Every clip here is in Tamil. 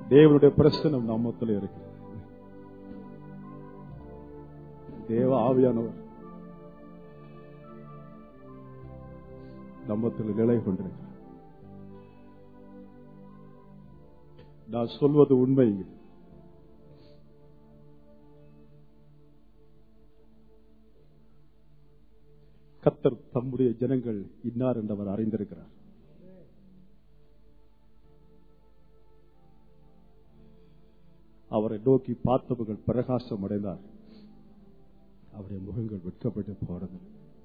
தேவனுடைய பிரசனம் நம்மத்தில் இருக்கு தேவ ஆவியானவர் நம்மத்தில் நிலை கொண்டிருக்கிறார் நான் சொல்வது உண்மை கத்தர் தம்முடைய ஜனங்கள் இன்னார் என்றவர் அறிந்திருக்கிறார் அவரை நோக்கி பார்த்தவர்கள் பிரகாசம் அடைந்தார் அவருடைய முகங்கள் வெட்கப்பட்டு போனது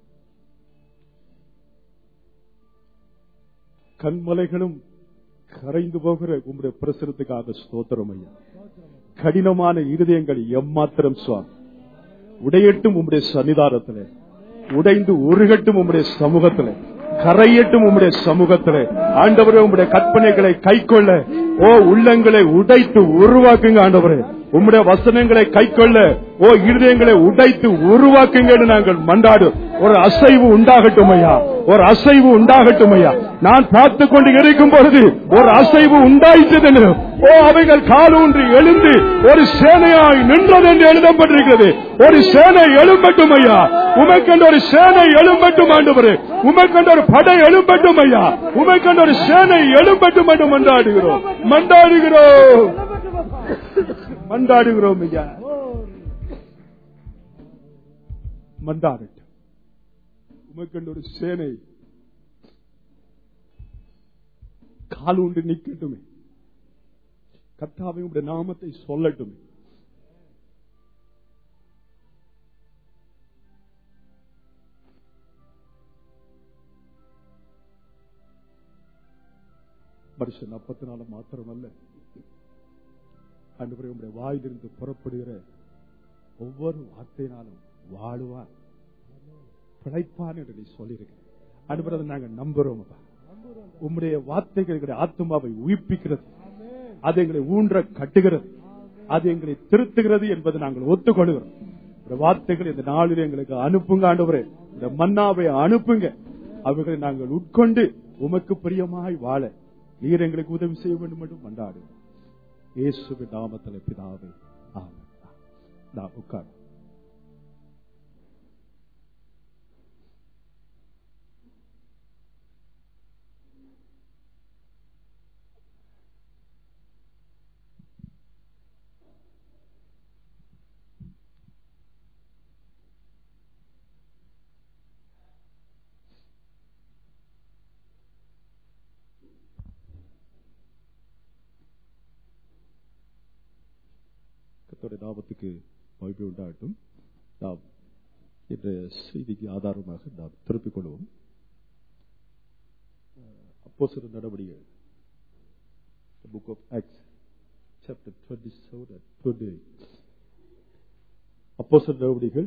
கண்மலைகளும் கரைந்து போகிற உங்களுடைய பிரசுரத்துக்காக ஸ்தோத்திரம் ஐயா கடினமான இருதயங்கள் எம்மாத்திரம் சுவாமி உடையட்டும் உம்முடைய சன்னிதானத்திலே உடைந்து உருகட்டும் உம்முடைய சமூகத்திலே கரையட்டும் உம்முடைய சமூகத்திலே ஆண்டவரே உம்முடைய கற்பனைகளை கைக்கொள்ள ஓ உள்ளங்களை உடைத்து உருவாக்குங்க ஆண்டவரே உம்முடைய வசனங்களை கைக்கொள்ள ஓ இருதயங்களை உடைத்து உருவாக்குங்க என்று நாங்கள் மண்டாடு ஒரு அசைவு உண்டாகட்டும் ஐயா ஒரு அசைவு உண்டாகட்டும் ஐயா நான் பார்த்து கொண்டு இருக்கும் பொழுது ஒரு அசைவு உண்டாயிட்டது ஓ அவைகள் காலூன்றி எழுந்து ஒரு சேனையாய் நின்றது என்று எழுதப்பட்டிருக்கிறது ஒரு சேனை எழும்பட்டும் ஐயா உமைக்கண்ட ஒரு சேனை எழும்பட்டும் ஆண்டவரே உமைக்கண்ட ஒரு படை எழும்பட்டும் ஐயா உமைக்கண்ட ஒரு சேனை எழும்பட்டும் என்று மண்டாடுகிறோம் மண்டாடுகிறோம் மண்டாடுகிறோம் ஐயா மண்டாடட்டும் உமக்கண்ட ஒரு சேனை காலூன்றி நிக்கட்டுமே கர்த்தாவை உடைய நாமத்தை சொல்லட்டுமே மனுஷன் அப்பத்தினால மாத்திரமல்ல அன்று உடைய வாயிலிருந்து புறப்படுகிற ஒவ்வொரு வார்த்தையினாலும் வாழுவான் பிழைப்பான் என்று நீ சொல்லியிருக்க அனுப்புறதை நாங்க நம்புறோம் உம்முடைய வார்த்தைகள் எங்களுடைய ஆத்மாவை உயிர்ப்பிக்கிறது அது எங்களை ஊன்ற கட்டுகிறது அது எங்களை திருத்துகிறது என்பதை நாங்கள் ஒத்துக்கொள்கிறோம் இந்த வார்த்தைகள் இந்த நாளில் எங்களுக்கு அனுப்புங்க ஆண்டவரே இந்த மன்னாவை அனுப்புங்க அவர்களை நாங்கள் உட்கொண்டு உமக்கு பிரியமாய் வாழ நீர் எங்களுக்கு உதவி செய்ய வேண்டும் என்று மண்டாடு இயேசுவின் நாமத்தில் பிதாவே ஆமென் நான் உட்கார் கர்த்தருடைய நாமத்துக்கு மகிழ்ச்சி உண்டாகட்டும் நாம் இன்றைய செய்திக்கு ஆதாரமாக நாம் திருப்பிக் கொள்வோம் அப்போ சில நடவடிக்கைகள் book of Acts chapter twenty seven twenty அப்போ சில நடவடிக்கைகள்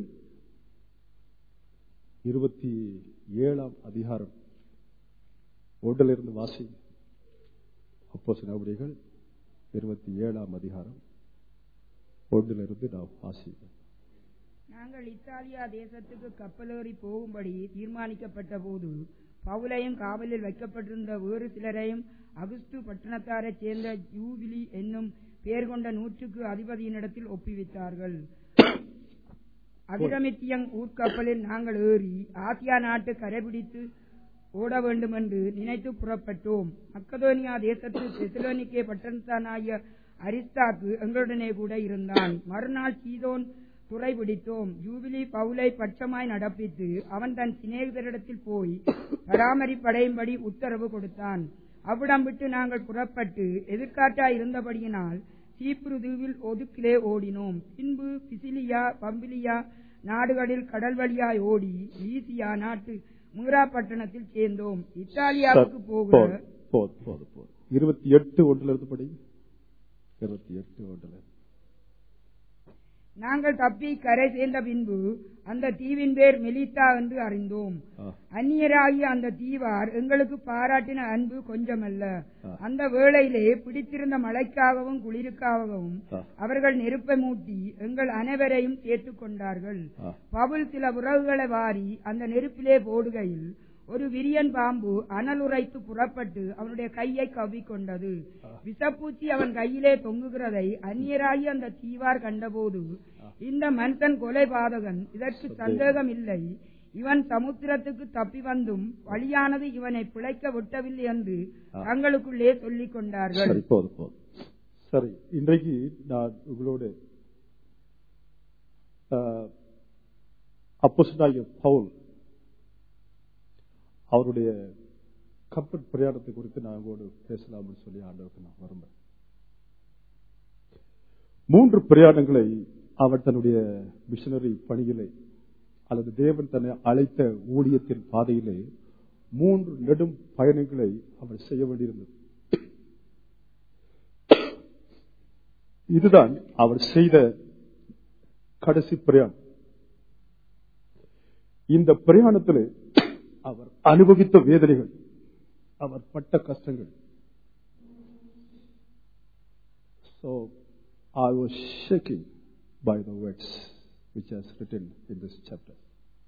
இருபத்தி ஏழாம் அதிகாரம் ஒன்றிலிருந்து வாசி அப்போ சில நடவடிக்கைகள் இருபத்தி ஏழாம் அதிகாரம் ஒன்றிலிருந்து நாம் வாசிப்போம் நாங்கள் இத்தாலியா தேசத்துக்கு கப்பலேறி போகும்படி தீர்மானிக்கப்பட்ட போது பவுலையும் காவலில் வைக்கப்பட்டிருந்த வேறு சிலரையும் அகுஸ்து பட்டணத்தாரைச் சேர்ந்த யூபிலி என்னும் பெயர் கொண்ட நூற்றுக்கு அதிபதியினிடத்தில் ஒப்புவித்தார்கள் அபிரமித்தியங் ஊர்க்கப்பலில் நாங்கள் ஏறி ஆசியா நாட்டு கரைபிடித்து ஓட வேண்டும் என்று நினைத்து புறப்பட்டோம் மக்கதோனியா தேசத்து தெசலோனிக்கே பட்டணத்தானாகிய அரிஸ்தாக்கு எங்களுடனே கூட இருந்தான் மறுநாள் சீதோன் துறை பிடித்தோம் ஜூபிலி பவுலை பட்சமாய் நடப்பித்து அவன் தன் சிநேகிதரிடத்தில் போய் பராமரிப்படையும்படி உத்தரவு கொடுத்தான் அவ்விடம் விட்டு நாங்கள் புறப்பட்டு எதிர்காட்டாய் இருந்தபடியினால் சீப்ரு தீவில் ஒதுக்கிலே ஓடினோம் பின்பு பிசிலியா பம்பிலியா நாடுகளில் கடல் வழியாய் ஓடி ஈசியா நாட்டு மீரா பட்டணத்தில் சேர்ந்தோம் இத்தாலியாவுக்கு போகிற போதும், போதும், போதும், போதும். இருபத்தி எட்டு ஒன்றுல இருந்து படி இருபத்தி எட்டு ஒன்றுல நாங்கள் தப்பி கரை சேர்ந்த பின்பு அந்த தீவின் பேர் மெலித்தா என்று அறிந்தோம் ஆ, அந்நியராகிய அந்த தீவார் எங்களுக்கு பாராட்டின அன்பு கொஞ்சமல்ல ஆ. அந்த வேளையிலே பிடித்திருந்த மழைக்காகவும் குளிருக்காகவும் ஆ. அவர்கள் நெருப்பை மூட்டி எங்கள் அனைவரையும் சேர்த்துக் கொண்டார்கள் ஆ. பவுல் சில உறவுகளை வாரி அந்த நெருப்பிலே போடுகையில் ஒரு விரியன் பாம்பு அனலுரைத்து புறப்பட்டு அவனுடைய கையை கவ்விக்கொண்டது விஷப்பூச்சி அவன் கையிலே தொங்குகிறதை அந்நியராகி அந்த தீவார் கண்டபோது இந்த மனுஷன் கொலை பாதகன் இதற்கு சந்தேகம் இல்லை இவன் சமுத்திரத்துக்கு தப்பி வந்தும் வழியானது இவனை பிழைக்க விட்டவில்லை என்று தங்களுக்குள்ளே சொல்லிக் கொண்டார்கள் சரி போதும் போதும் சரி இன்றைக்கு நான் உங்களோடு அப்போஸ்தலனாகிய பவுல் அவருடைய கப்பல் பிரயாணத்தை குறித்து நான் உங்களோடு பேசலாம்னு சொல்லி ஆண்டவருக்கு நான் விரும்புறேன் மூன்று பிரயாணங்களை அவர் தன்னுடைய மிஷனரி பணியிலே அல்லது தேவன் தன்னை அழைத்த ஊழியத்தின் பாதையிலே மூன்று நெடும் பயணங்களை அவர் செய்ய வேண்டியிருந்தது இதுதான் அவர் செய்த கடைசி பிரயாணம் இந்த பிரயாணத்தில் அவர் அனுபவித்த வேதனைகள் அவர் பட்ட கஷ்டங்கள் So I was shaking by the words which is written in this chapter.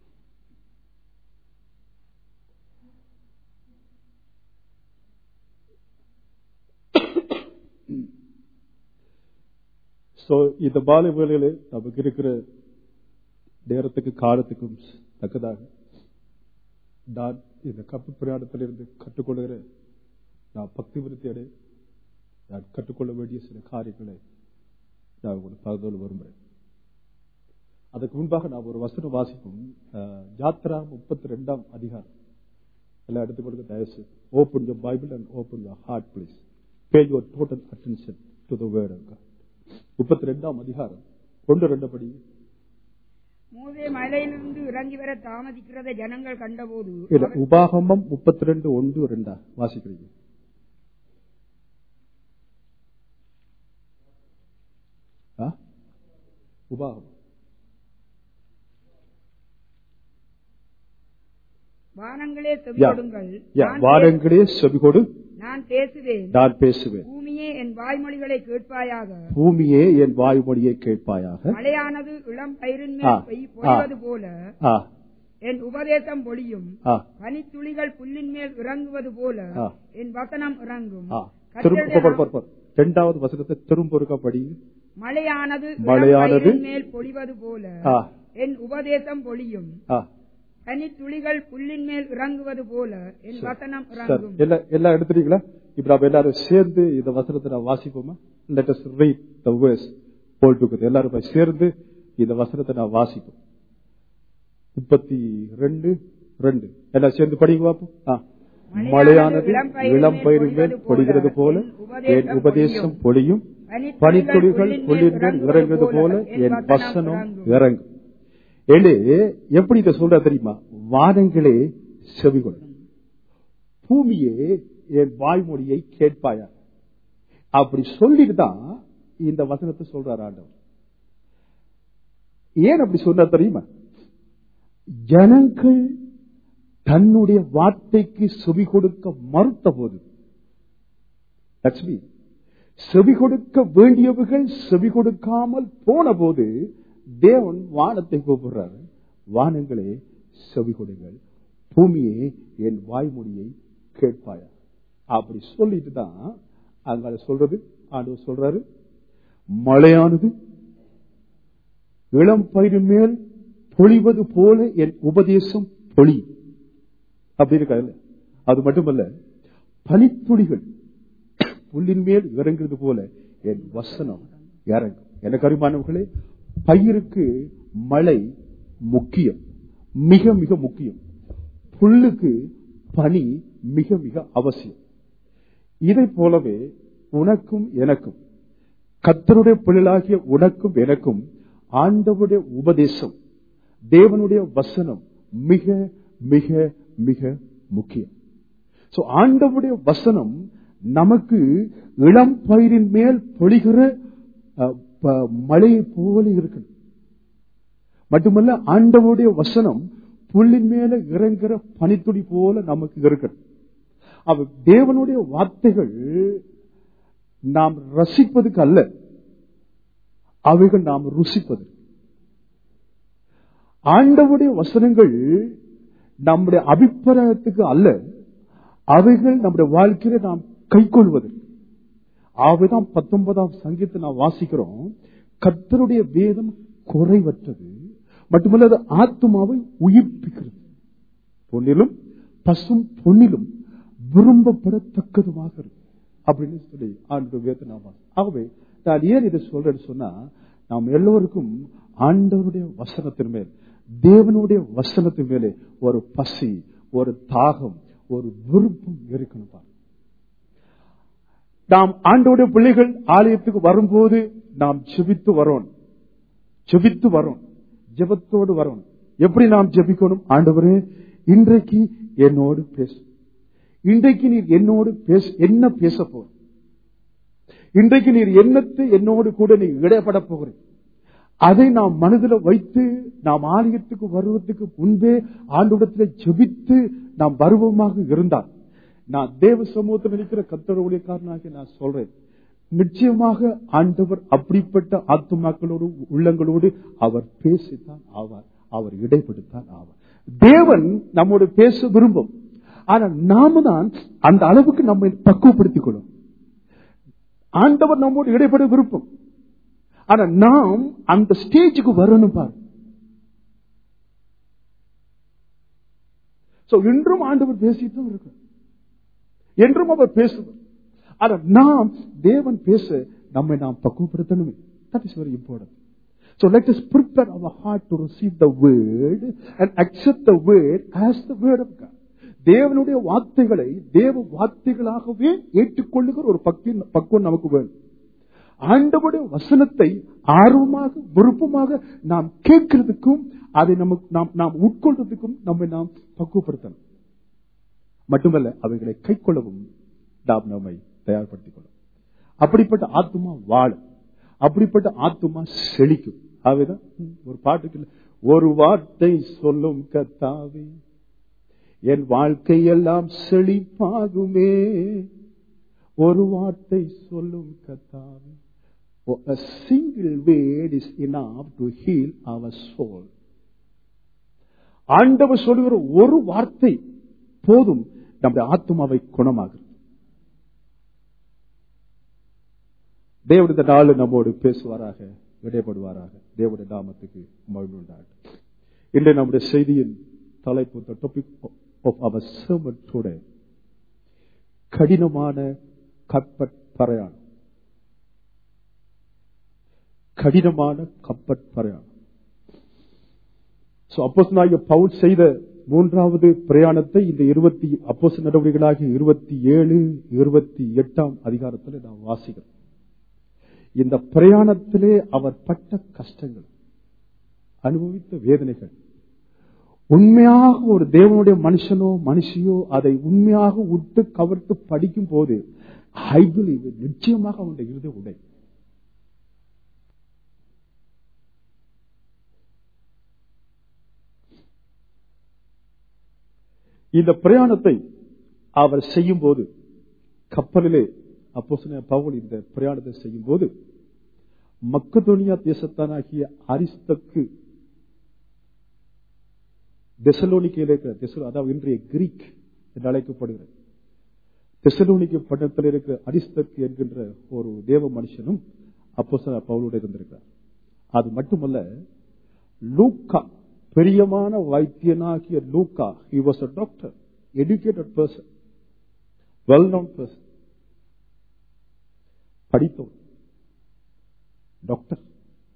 So இந்த மாலை வேளையிலே நமக்கு இருக்கிற நேரத்துக்கு காலத்துக்கும் தக்கதாக நான் இந்த கப்பு பிரயாணத்திலிருந்து கற்றுக்கொள்கிற நான் பக்தி விருத்தி அடைய நான் கற்றுக்கொள்ள வேண்டிய சில காரியங்களை நான் உங்களுக்கு பகிர்ந்து விரும்புகிறேன் அதுக்கு முன்பாக நான் ஒரு வசனம் வாசிக்கும் அஹ், யாத்ரா முப்பத்தி ரெண்டாம் அதிகாரம் எல்லாம் எடுத்துக்கொடுக்க தயவுசு open your Bible and open your heart please pay your total attention to the word of God முப்பத்தி ரெண்டாம் அதிகாரம் ஒன்று ரெண்டு படி மோசே மலையிலிருந்து இறங்கி வர தாமதிக்கிறதை ஜனங்கள் கண்டபோது இல்ல அவர் உபாகமம் முப்பத்தி ரெண்டு ஒன்று ரெண்டா வாசிக்கிறீங்க ஆ? உபாகமம் வானங்களே யா. செவியொடுங்கள் யா, நான் வானங்களே செவிகொடு பே- நான் பேசுவேன் நான் பேசுவேன் பூமியே என் வாய்மொழிகளை கேட்பாயாக பூமியே என் வாய்மொழியை கேட்பாயாக மழையானது இளம் பயிரின் ஆ, மேல் பெய்- பொழிவது போல ஆ, என் உபதேசம் பொழியும் ஆ, பனித்துளிகள் புல்லின் மேல் இறங்குவது போல ஆ. என் வசனம் இறங்கும் ஆ. திரும்ப கர்த்தருடைய போ- போ- போ- இரண்டாவது வசனத்தை திரும்ப ஒருக்கா படி மழையானது இளம் மழையானது பயிரின் மேல் பொழிவது போல ஆ, என் உபதேசம் பொழியும் ஆ. பனித்துளிகள் புல்லின் மேல் இறங்குவது போல என் வசனம் சரி, இறங்கும் எல்லாம் எல்லாம் எடுத்துட்டீங்களா இப்ப நம்ம எல்லாரும் சேர்ந்து இந்த வசனத்தை நான் வாசிப்போமா let us read the verse all together எல்லாரும் போய் சேர்ந்து இந்த வசனத்தை நான் வாசிப்போம் முப்பத்தி ரெண்டு ரெண்டு எல்லாம் சேர்ந்து படிங்க பார்ப்போம் ஆ. மழையானது இளம் பயிரின் மேல் பொழிகிறது போல என் உபதேசம் பொழியும் பனித்துளிகள் புள்ளின் மேல் இறங்குவது போல என் வசனம் இறங்கும் ஏழு எப்படி இதை சொல்ற தெரியுமா வானங்களே செவிகொள் பூமியே என் வாய்மொழியை கேட்பாயா அப்படி சொல்லிட்டு தான் இந்த வசனத்தை சொல்றார் ஆண்டவர் ஏன் அப்படி சொன்னார் தெரியுமா ஜனங்கள் தன்னுடைய வார்த்தைக்கு செவி கொடுக்க மறுத்த போது லட்சுமி செவி கொடுக்க வேண்டியவர்கள் செவி கொடுக்காமல் போன போது தேவன் வானத்தை கூப்பிடுறாரு வானங்களே செவி கொடுங்கள் பூமியே என் வாய்மொழியை கேட்பாயா அப்படி சொல்லிட்டு தான் அங்க சொல்றது ஆண்டவர் சொல்றாரு மழையானது இளம் பயிரின் மேல் பொழிவது போல என் உபதேசம் பொழி அப்படி இருக்கா இல்ல அது மட்டுமல்ல பனித்துளிகள் புல்லின் மேல் இறங்குறது போல என் வசனம் இறங்கும் எனக்கு அருமானவர்களே பயிருக்கு மழை முக்கியம் மிக மிக முக்கியம் புல்லுக்கு பனி மிக மிக அவசியம் இதை போலவே உனக்கும் எனக்கும் கத்தருடைய பிள்ளைகளாகிய உனக்கும் எனக்கும் ஆண்டவருடைய உபதேசம் தேவனுடைய வசனம் மிக மிக மிக முக்கியம் சோ ஆண்டவருடைய வசனம் நமக்கு இளம் பயிரின் மேல் பொழிகிற அஹ், ப- மழை போல இருக்கணும் மட்டுமல்ல ஆண்டவருடைய வசனம் புல்லின் மேல இறங்குற பனித்துளி போல நமக்கு இருக்கணும் அவ தேவனுடைய வார்த்தைகள் நாம் ரசிப்பதுக்கு அல்ல அவைகள் நாம் ருசிப்பது ஆண்டவுடைய வசனங்கள் நம்முடைய அபிப்பிராயத்துக்கு அல்ல அவைகள் நம்முடைய வாழ்க்கையில நாம் கைக்கொள்வது ஆகவேதான் பத்தொன்பதாம் சங்கீதத்தை நாம் வாசிக்கிறோம் கர்த்தருடைய வேதம் குறைவற்றது மட்டுமல்ல அது ஆத்மாவை உயிர்ப்பிக்கிறது பொன்னிலும் பசும் பொன்னிலும் விரும்பப்படத்தக்கதுமாக இருக்கு அப்படின்னு சொல்லி ஆண்டு வேதத்தை நாம் வாசி- ஆகவே நான் ஏன் இதை சொல்றேன்னு சொன்னா நாம் எல்லோருக்கும் ஆண்டவருடைய வசனத்தின் மேல் தேவனுடைய வசனத்தின் மேலே ஒரு பசி ஒரு தாகம் ஒரு விருப்பம் இருக்கணும் பாருங்க. நாம் ஆண்டோடைய பிள்ளைகள் ஆலயத்துக்கு வரும்போது நாம் ஜெபித்து வரோம் ஜெபித்து வரோம் ஜெபத்தோடு வரோம் எப்படி நாம் ஜெபிக்கணும் ஆண்டவரே இன்றைக்கு என்னோடு பேசு இன்றைக்கு நீர் என்னோடு பேச என்ன பேச போற இன்றைக்கு நீர் என்னத்தை என்னோடு கூட நீ இடைப்பட போகிறேன் அதை நாம் மனதில் வைத்து நாம் ஆலயத்துக்கு வருவதற்கு முன்பே ஆண்டோடத்தில் ஜெபித்து நாம் வருவமாக இருந்தால் நான் தேவ சமூகத்தில் இருக்கிற கத்தோட ஊழியக்காரனாக நான் சொல்றேன் நிச்சயமாக ஆண்டவர் அப்படிப்பட்ட ஆத்துமாக்களோடு உள்ளங்களோடு அவர் பேசித்தான் ஆவார் அவர் இடைப்படுத்தான் ஆவார் தேவன் நம்மோடு பேச விரும்பும் ஆனா நாம தான் அந்த அளவுக்கு நம்மை பக்குவப்படுத்திக் கொள்ளும் ஆண்டவர் நம்மோடு இடைப்பட விருப்பம் ஆனா நாம் அந்த ஸ்டேஜுக்கு வரணும் பாரு சோ இன்றும் ஆண்டவர் பேசிட்டு இருக்கு என்றும் அவர் பேசுவார் ஆனா நாம் தேவன் பேச நம்மை நாம் பக்குவப்படுத்தணுமே that is very important So let us prepare our heart to receive the word and accept the word as the word of God. தேவனுடைய வார்த்தைகளை தேவ வார்த்தைகளாகவே ஏற்றுக்கொள்ளுகிற ஒரு பக்தி பக்குவம் நமக்கு வேணும் ஆண்டவருடைய வசனத்தை ஆர்வமாக விருப்பமாக நாம் கேட்கிறதுக்கும் அதை நமக்கு நாம் நாம் உட்கொள்றதுக்கும் நம்மை நாம் பக்குவப்படுத்தணும் மட்டுமல்ல அவைகளை கைக்கொள்ளவும் நாம் நம்மை தயார்படுத்திக் கொள்ளும் அப்படிப்பட்ட ஆத்துமா வாழும் அப்படிப்பட்ட ஆத்துமா செழிக்கும் ஆகவேதான் ம், ஒரு பாட்டுக்கு இல்ல, ஒரு வார்த்தை சொல்லும் கத்தாவே என் வாழ்க்கையெல்லாம் செழிப்பாகுமே ஒரு வார்த்தை சொல்லும் கத்தாவே Oh, a single word is enough to heal our soul. ஆண்டவர் சொல்லுகிற ஒரு வார்த்தை போதும் நம்முடைய ஆத்மாவை குணமாகும் தேவன் இந்த நாள் நம்மோடு பேசுவாராக இடைப்படுவாராக தேவனுடைய நாமத்துக்கு மகிழ்வு உண்டாகட்டும் இன்று நம்முடைய செய்தியின் தலைப்பு the topic of our sermon today கடினமான கப்பற் பிரயாணம் கடினமான கப்பற் பிரயாணம் So, அப்போஸ்தலனாகிய பவுல் செய்த மூன்றாவது பிரயாணத்தை இந்த இருபத்தி அப்போஸ் நடவடிக்கைகளாகிய இருபத்தி ஏழு இருபத்தி எட்டாம் அதிகாரத்தில் நாம் வாசிக்கிறோம் இந்த பிரயாணத்திலே அவர் பட்ட கஷ்டங்கள் அனுபவித்த வேதனைகள் உண்மையாக ஒரு தேவனுடைய மனுஷனோ மனுஷியோ அதை உண்மையாக விட்டு கவர்த்து படிக்கும் போது ஐ பிலீவ் நிச்சயமாக அவனுடைய இருதை உடை இந்த பிரயாணத்தை அவர் செய்யும் போது கப்பலிலே அப்போ பவுல் இந்த பிரயாணத்தை செய்யும் போது மக்கதோனியா தேசத்தானாகிய அரிஸ்தக்கு தெசலோனிக்கையில் இருக்கிற தெசலோ அதாவது இன்றைய கிரீக் என்று அழைக்கப்படுகிறது தெசலோனிக்க பட்டணத்தில் இருக்கிற அரிஸ்தக்கு என்கின்ற ஒரு தேவ மனுஷனும் அப்போ பவுலோடு இருந்திருக்கிறார் அது மட்டுமல்ல லூக்கா பெரியமான வைத்தியனாகிய லூக்கா he was a doctor educated person well known person படித்தவர் டாக்டர்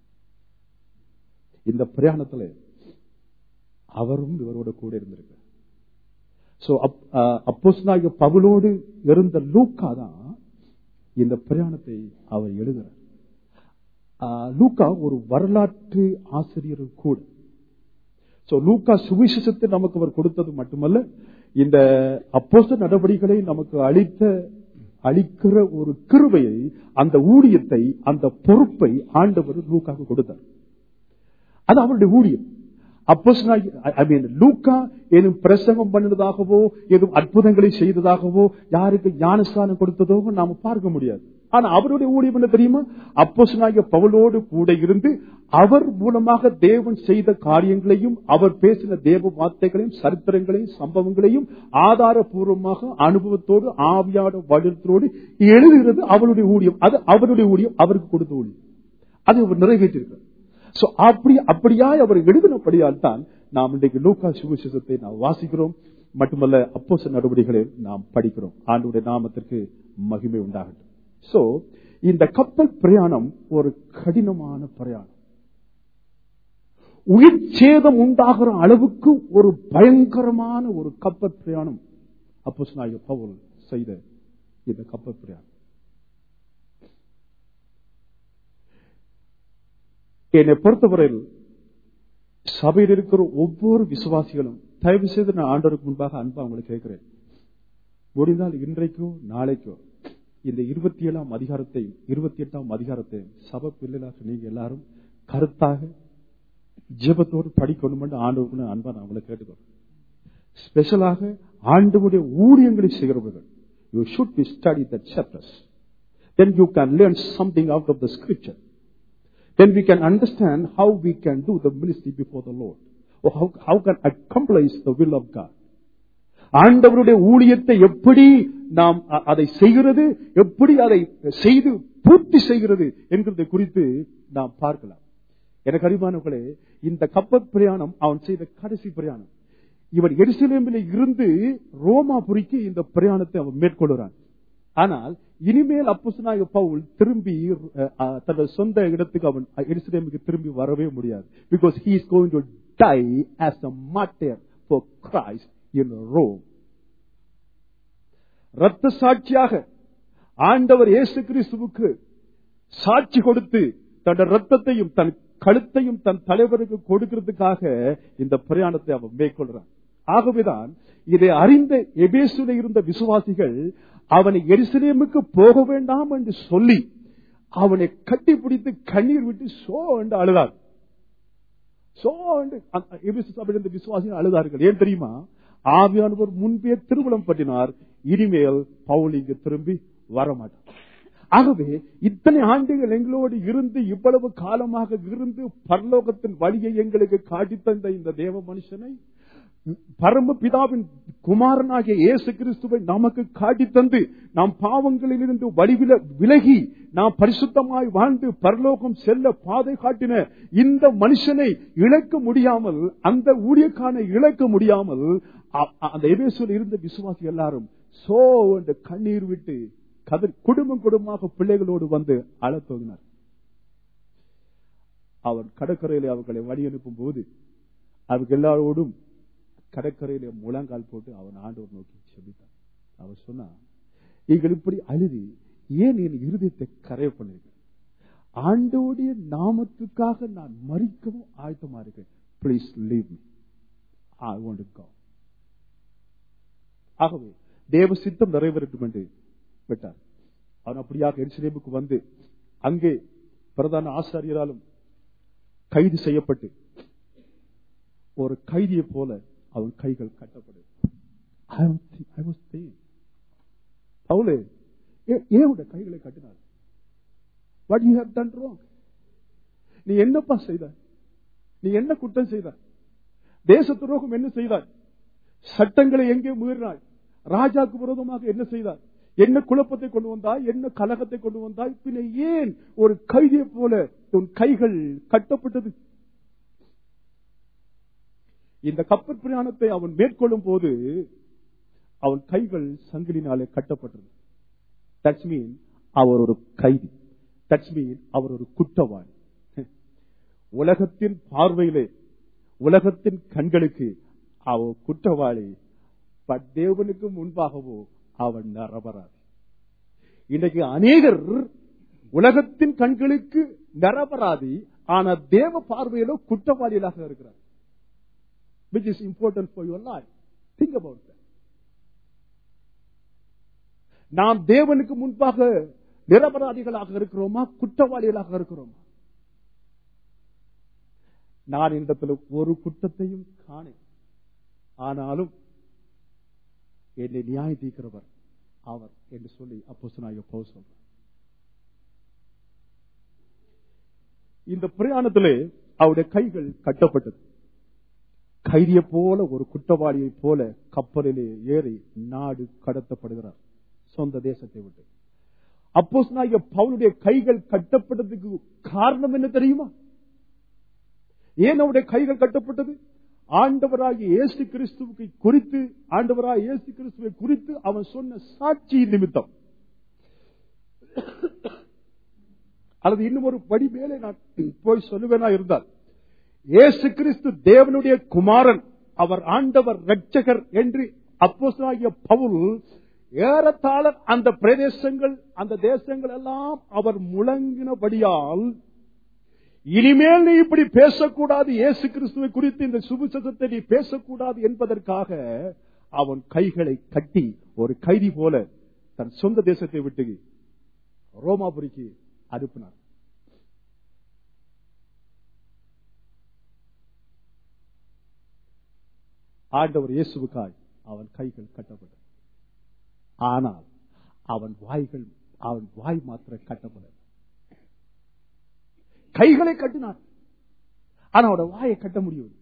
இந்த பிரயாணத்தில் அவரும் இவரோட கூட இருந்திருக்க சோ அப்போஸ்தலனாகிய பவுலோடு இருந்த லூக்கா தான் இந்த பிரயாணத்தை அவர் எழுதுறார் ஆஹ், லூக்கா ஒரு வரலாற்று ஆசிரியர் கூட சோ லூக்கா சுவிசேஷத்தை நமக்கு அவர் கொடுத்தது மட்டுமல்ல இந்த அப்போஸ்த நடவடிக்கைகளை நமக்கு அளித்த அளிக்கிற ஒரு கிருபையை அந்த ஊழியத்தை அந்த பொறுப்பை ஆண்டவர் லூக்காக்கு கொடுத்தார் அது அவருடைய ஊழியம் அப்போ ஐ மீன் லூக்கா ஏதும் பிரசங்கம் பண்ணினதாகவோ ஏதும் அற்புதங்களை செய்ததாகவோ யாருக்கு ஞானஸ்தானம் கொடுத்ததோ நாம பார்க்க முடியாது ஆனா அவருடைய ஊழியம் என்ன தெரியுமா அப்போஸ்தலனாகிய பவுலோடு கூட இருந்து அவர் மூலமாக தேவன் செய்த காரியங்களையும் அவர் பேசின தேவ வார்த்தைகளையும் சரித்திரங்களையும் சம்பவங்களையும் ஆதாரபூர்வமாக அனுபவத்தோடு ஆவியாட வழித்தோடு எழுதுகிறது அவருடைய ஊழியம் அது அவருடைய ஊழியம் அவருக்கு கொடுத்த ஊழியம் அது அவர் நிறைவேற்றிருக்கிறார் சோ அப்படி அப்படியாய் அவர் எழுதினபடியால் தான் நாம் இன்றைக்கு லூக்கா சுவிசேஷத்தை நாம் வாசிக்கிறோம் மட்டுமல்ல அப்போச நடவடிக்கைகளை நாம் படிக்கிறோம் ஆண்டுடைய நாமத்திற்கு மகிமை உண்டாகட்டும் சோ இந்த கப்பல் பிரயாணம் ஒரு கடினமான பிரயாணம் உயிர் சேதம் உண்டாகிற அளவுக்கு ஒரு பயங்கரமான ஒரு கப்பல் பிரயாணம் அப்போஸ் பவுல் செய்த இந்த கப்பல் பிரயாணம் என்னை பொறுத்தவரையில் சபையில் இருக்கிற ஒவ்வொரு விசுவாசிகளும் தயவு செய்து நான் ஆண்டவருக்கு முன்பாக அன்பா உங்களை கேட்கிறேன் முடிந்தால் இன்றைக்கோ நாளைக்கோ இந்த இருபத்தி ஏழாம் அதிகாரத்தையும் இருபத்தி எட்டாம் அதிகாரத்தையும் சபை பிள்ளைகளாக நீங்க எல்லாரும் கருத்தாக ஜெபத்தோடு படிக்கணும் என்று ஆண்டவருக்கு அன்பா நான் உங்களை கேட்டுக்கிறேன் ஸ்பெஷலாக ஆண்டவுடைய ஊழியங்களை செய்கிறவர்கள் you should be study the chapters then you can learn something out of the scripture then we can understand how we can do the ministry before the Lord. Or how, how can accomplish the will of God. ஆண்டவருடைய ஊழியத்தை எப்படி நாம் அ- அதை செய்கிறது எப்படி அதை செய்து பூர்த்தி செய்கிறது என்கிறதை குறித்து நாம் பார்க்கலாம் எனக்கு அறிவானவர்களே இந்த கப்பல் பிரயாணம் அவன் செய்த கடைசி பிரயாணம் இவன் எருசலேமில் இருந்து ரோமாபுரிக்கு இந்த பிரயாணத்தை அவன் மேற்கொள்கிறான் ஆனால் இனிமேல் அப்போஸ்தலனாகிய பவுல் திரும்பி அஹ், அஹ், தனது சொந்த இடத்துக்கு அவன் எருசலேமுக்கு திரும்பி வரவே முடியாது because he is going to die as a martyr for Christ in Rome ரத்த சாட்சியாக ஆண்டவர் இயேசு கிறிஸ்துவுக்கு சாட்சி கொடுத்து தன் ரத்தத்தையும் தன் கழுத்தையும் தன் தலைவருக்கு கொடுக்கிறதுக்காக இந்த பிரயாணத்தை அவன் மேற்கொள்றான் ஆகவேதான் இதை அறிந்த எபேசுல இருந்த விசுவாசிகள் அவனை எருசலேமுக்கு போக வேண்டாம் என்று சொல்லி அவனை கட்டி பிடித்து கண்ணீர் விட்டு சோ என்று அழுதார் சோ என்று அந்த எபேசு சபையில் இருந்த விசுவாசிகள் அழுதார்கள் ஏன் தெரியுமா ஆவியானவர் முன்பே திருமணம் பற்றினார் இனிமேல் பவுல் இங்கு திரும்பி வரமாட்டார் ஆகவே இத்தனை ஆண்டுகள் எங்களோடு இருந்து இவ்வளவு காலமாக இருந்து பரலோகத்தின் வழியை எங்களுக்கு காட்டித் தந்த இந்த தேவ மனுஷனை பரம பிதாவின் குமாரனாகிய இயேசு கிறிஸ்துவை நமக்கு காட்டி தந்து நாம் பாவங்களிலிருந்து வடிவில விலகி நாம் பரிசுத்தமாய் வாழ்ந்து பரலோகம் செல்ல பாதை காட்டின இந்த மனுஷனை இழக்க முடியாமல் அந்த ஊழியக்கான இழக்க முடியாமல் அ- அ- அந்த எபேசுல இருந்த விசுவாசி எல்லாரும் சோ என்று கண்ணீர் விட்டு கதறி குடும்பம் குடும்பமாக பிள்ளைகளோடு வந்து அழத் துவங்கினார் அவன் கடற்கரையில அவர்களை வழி அனுப்பும் போது அவர்கள் எல்லாரோடும் கடற்கரையில முழங்கால் போட்டு அவன் ஆண்டவர் நோக்கி செபித்தான் அவர் சொன்னா நீங்கள் இப்படி அழுதி ஏன் என் இருதயத்தை கரைய பண்ணீங்க ஆண்டோடைய நாமத்துக்காக நான் மறிக்கவும் ஆயத்தமா இருக்கேன் please leave me I want go ஆகவே தேவ சித்தம் நிறைவேறட்டும் என்று விட்டார் அவன் அப்படியாக எருசலேமுக்கு வந்து அங்கே பிரதான ஆசாரியராலும் கைது செய்யப்பட்டு ஒரு கைதியை போல அவன் கைகள் கட்டப்படும் I was think- I was thinking, பவுலே ஏ- ஏன் உடைய கைகளை கட்டினார் what you have done wrong நீ என்னப்பா செய்தாய் நீ என்ன குற்றம் செய்தாய் தேச துரோகம் என்ன செய்தாய் சட்டங்களை எங்கே மீறினாய் ராஜாக்கு விரோதமாக என்ன செய்தாய் என்ன குழப்பத்தை கொண்டு வந்தாய் என்ன கலகத்தை கொண்டு வந்தாய் பின்ன ஏன் ஒரு கைதியை போல உன் கைகள் கட்டப்பட்டது இந்த கப்பற் பிரயாணத்தை அவன் மேற்கொள்ளும் போது அவன் கைகள் சங்கிலினாலே கட்டப்பட்டது தட்ஸ் மீன் அவர் ஒரு கைதி தட்ஸ் மீன் அவர் ஒரு குற்றவாளி உலகத்தின் பார்வையிலே உலகத்தின் கண்களுக்கு அவன் குற்றவாளி பட் தேவனுக்கு முன்பாகவோ அவன் நரபராதி இன்றைக்கு அநேகர் உலகத்தின் கண்களுக்கு நரபராதி ஆனா தேவ பார்வையிலோ குற்றவாளிகளாக இருக்கிறார் which is important for your life. Think about that. நாம் தேவனுக்கு முன்பாக நிரபராதிகளாக இருக்கிறோமா குற்றவாளிகளாக இருக்கிறோமா நான் இந்த இடத்துல ஒரு குற்றத்தையும் காணேன் ஆனாலும் என்னை நியாய தீர்க்கிறவர் அவர் என்று சொல்லி அப்போ சொன்னாங்க போ சொல்றார் இந்த பிரயாணத்திலே அவருடைய கைகள் கட்டப்பட்டது கைதியை போல ஒரு குற்றவாளியை போல கப்பலிலே ஏறி நாடு கடத்தப்படுகிறார் சொந்த தேசத்தை விட்டு அப்போஸ் பவுலுடைய கைகள் கட்டப்பட்டதுக்கு காரணம் என்ன தெரியுமா ஏன் அவருடைய கைகள் கட்டப்பட்டது ஆண்டவராகிய இயேசு கிறிஸ்துவுக்கு குறித்து ஆண்டவராகிய இயேசு கிறிஸ்துவை குறித்து அவன் சொன்ன சாட்சி நிமித்தம் அல்லது இன்னும் ஒரு படி மேலே நான் போய் சொல்லுவேனா இருந்தால் இயேசு கிறிஸ்து தேவனுடைய குமாரன் அவர் ஆண்டவர் ரட்சகர் என்று அப்போஸ்தலனாகிய பவுல் ஏறத்தாழ அந்த பிரதேசங்கள் அந்த தேசங்கள் எல்லாம் அவர் முழங்கினபடியால் இனிமேல் நீ இப்படி பேசக்கூடாது இயேசு கிறிஸ்துவை குறித்து இந்த சுவிசேஷத்தை நீ பேசக்கூடாது என்பதற்காக அவன் கைகளை கட்டி ஒரு கைதி போல தன் சொந்த தேசத்தை விட்டு ரோமாபுரிக்கு அனுப்பினார் ஆண்டவர் இயேசுவுக்காய் அவன் கைகள் கட்டப்பட்டது ஆனால் அவன் வாய்கள் அவன் வாய் மாத்திரம் கட்டப்பட கைகளை கட்டினார் ஆனா அவனோட வாயை கட்ட முடியும்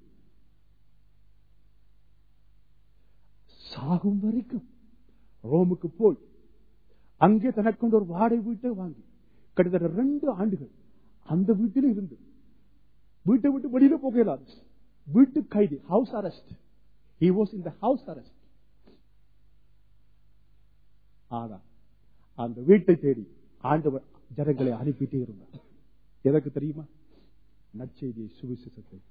சாகும் வரைக்கும் ரோமுக்கு போய் அங்கே தனக்கு ஒரு வாடகை வீட்டை வாங்கி கிட்டத்தட்ட ரெண்டு ஆண்டுகள் அந்த வீட்டில் இருந்து வீட்டை விட்டு வெளியில போகலாது வீட்டு கைது house arrest he was in the house arrest ஆனா அந்த வீட்டை தேடி ஆண்டவர் ஜனங்களை அனுப்பிட்டே இருந்தார் எதற்கு தெரியுமா நற்செய்தியை சுவிசேஷத்தை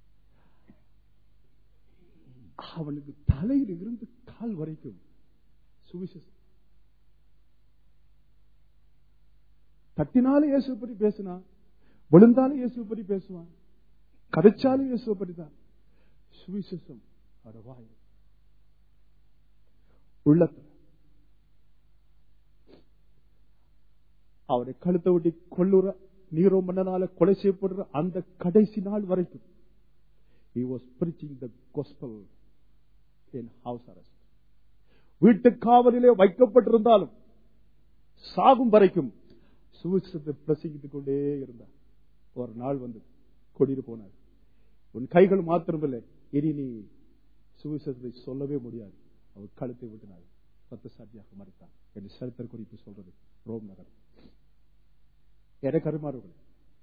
அவனுக்கு தலையில் இருந்து கால் வரைக்கும் சுவிசேஷம் தட்டினாலும் இயேசுவை பற்றி பேசினான் விழுந்தாலும் இயேசுவை பற்றி பேசுவான் கதைச்சாலும் இயேசுவை பற்றி தான் சுவிசேஷம் அவட வாய் உள்ளத்துல அவருடைய கழுத்தை விட்டு கொள்ளுற நீரோ மன்னனால கொலை செய்யப்படுற அந்த கடைசி நாள் வரைக்கும் he was preaching the gospel in house arrest வீட்டு காவலிலே வைக்கப்பட்டிருந்தாலும் சாகும் வரைக்கும் சுவிசேஷத்தை பிரசங்கித்துக் கொண்டே இருந்தார் ஒரு நாள் வந்து கொடிட்டு போனார் உன் கைகள் மாத்திரமில்லை இனி நீ சுவிசேஷத்தை சொல்லவே முடியாது அவர் கழுத்தை விட்டினார் சத்த சாட்சியாக மறைத்தார் என்று சரித்திர குறிப்பு சொல்றது ரோம் நகர் என கருமாறுகள்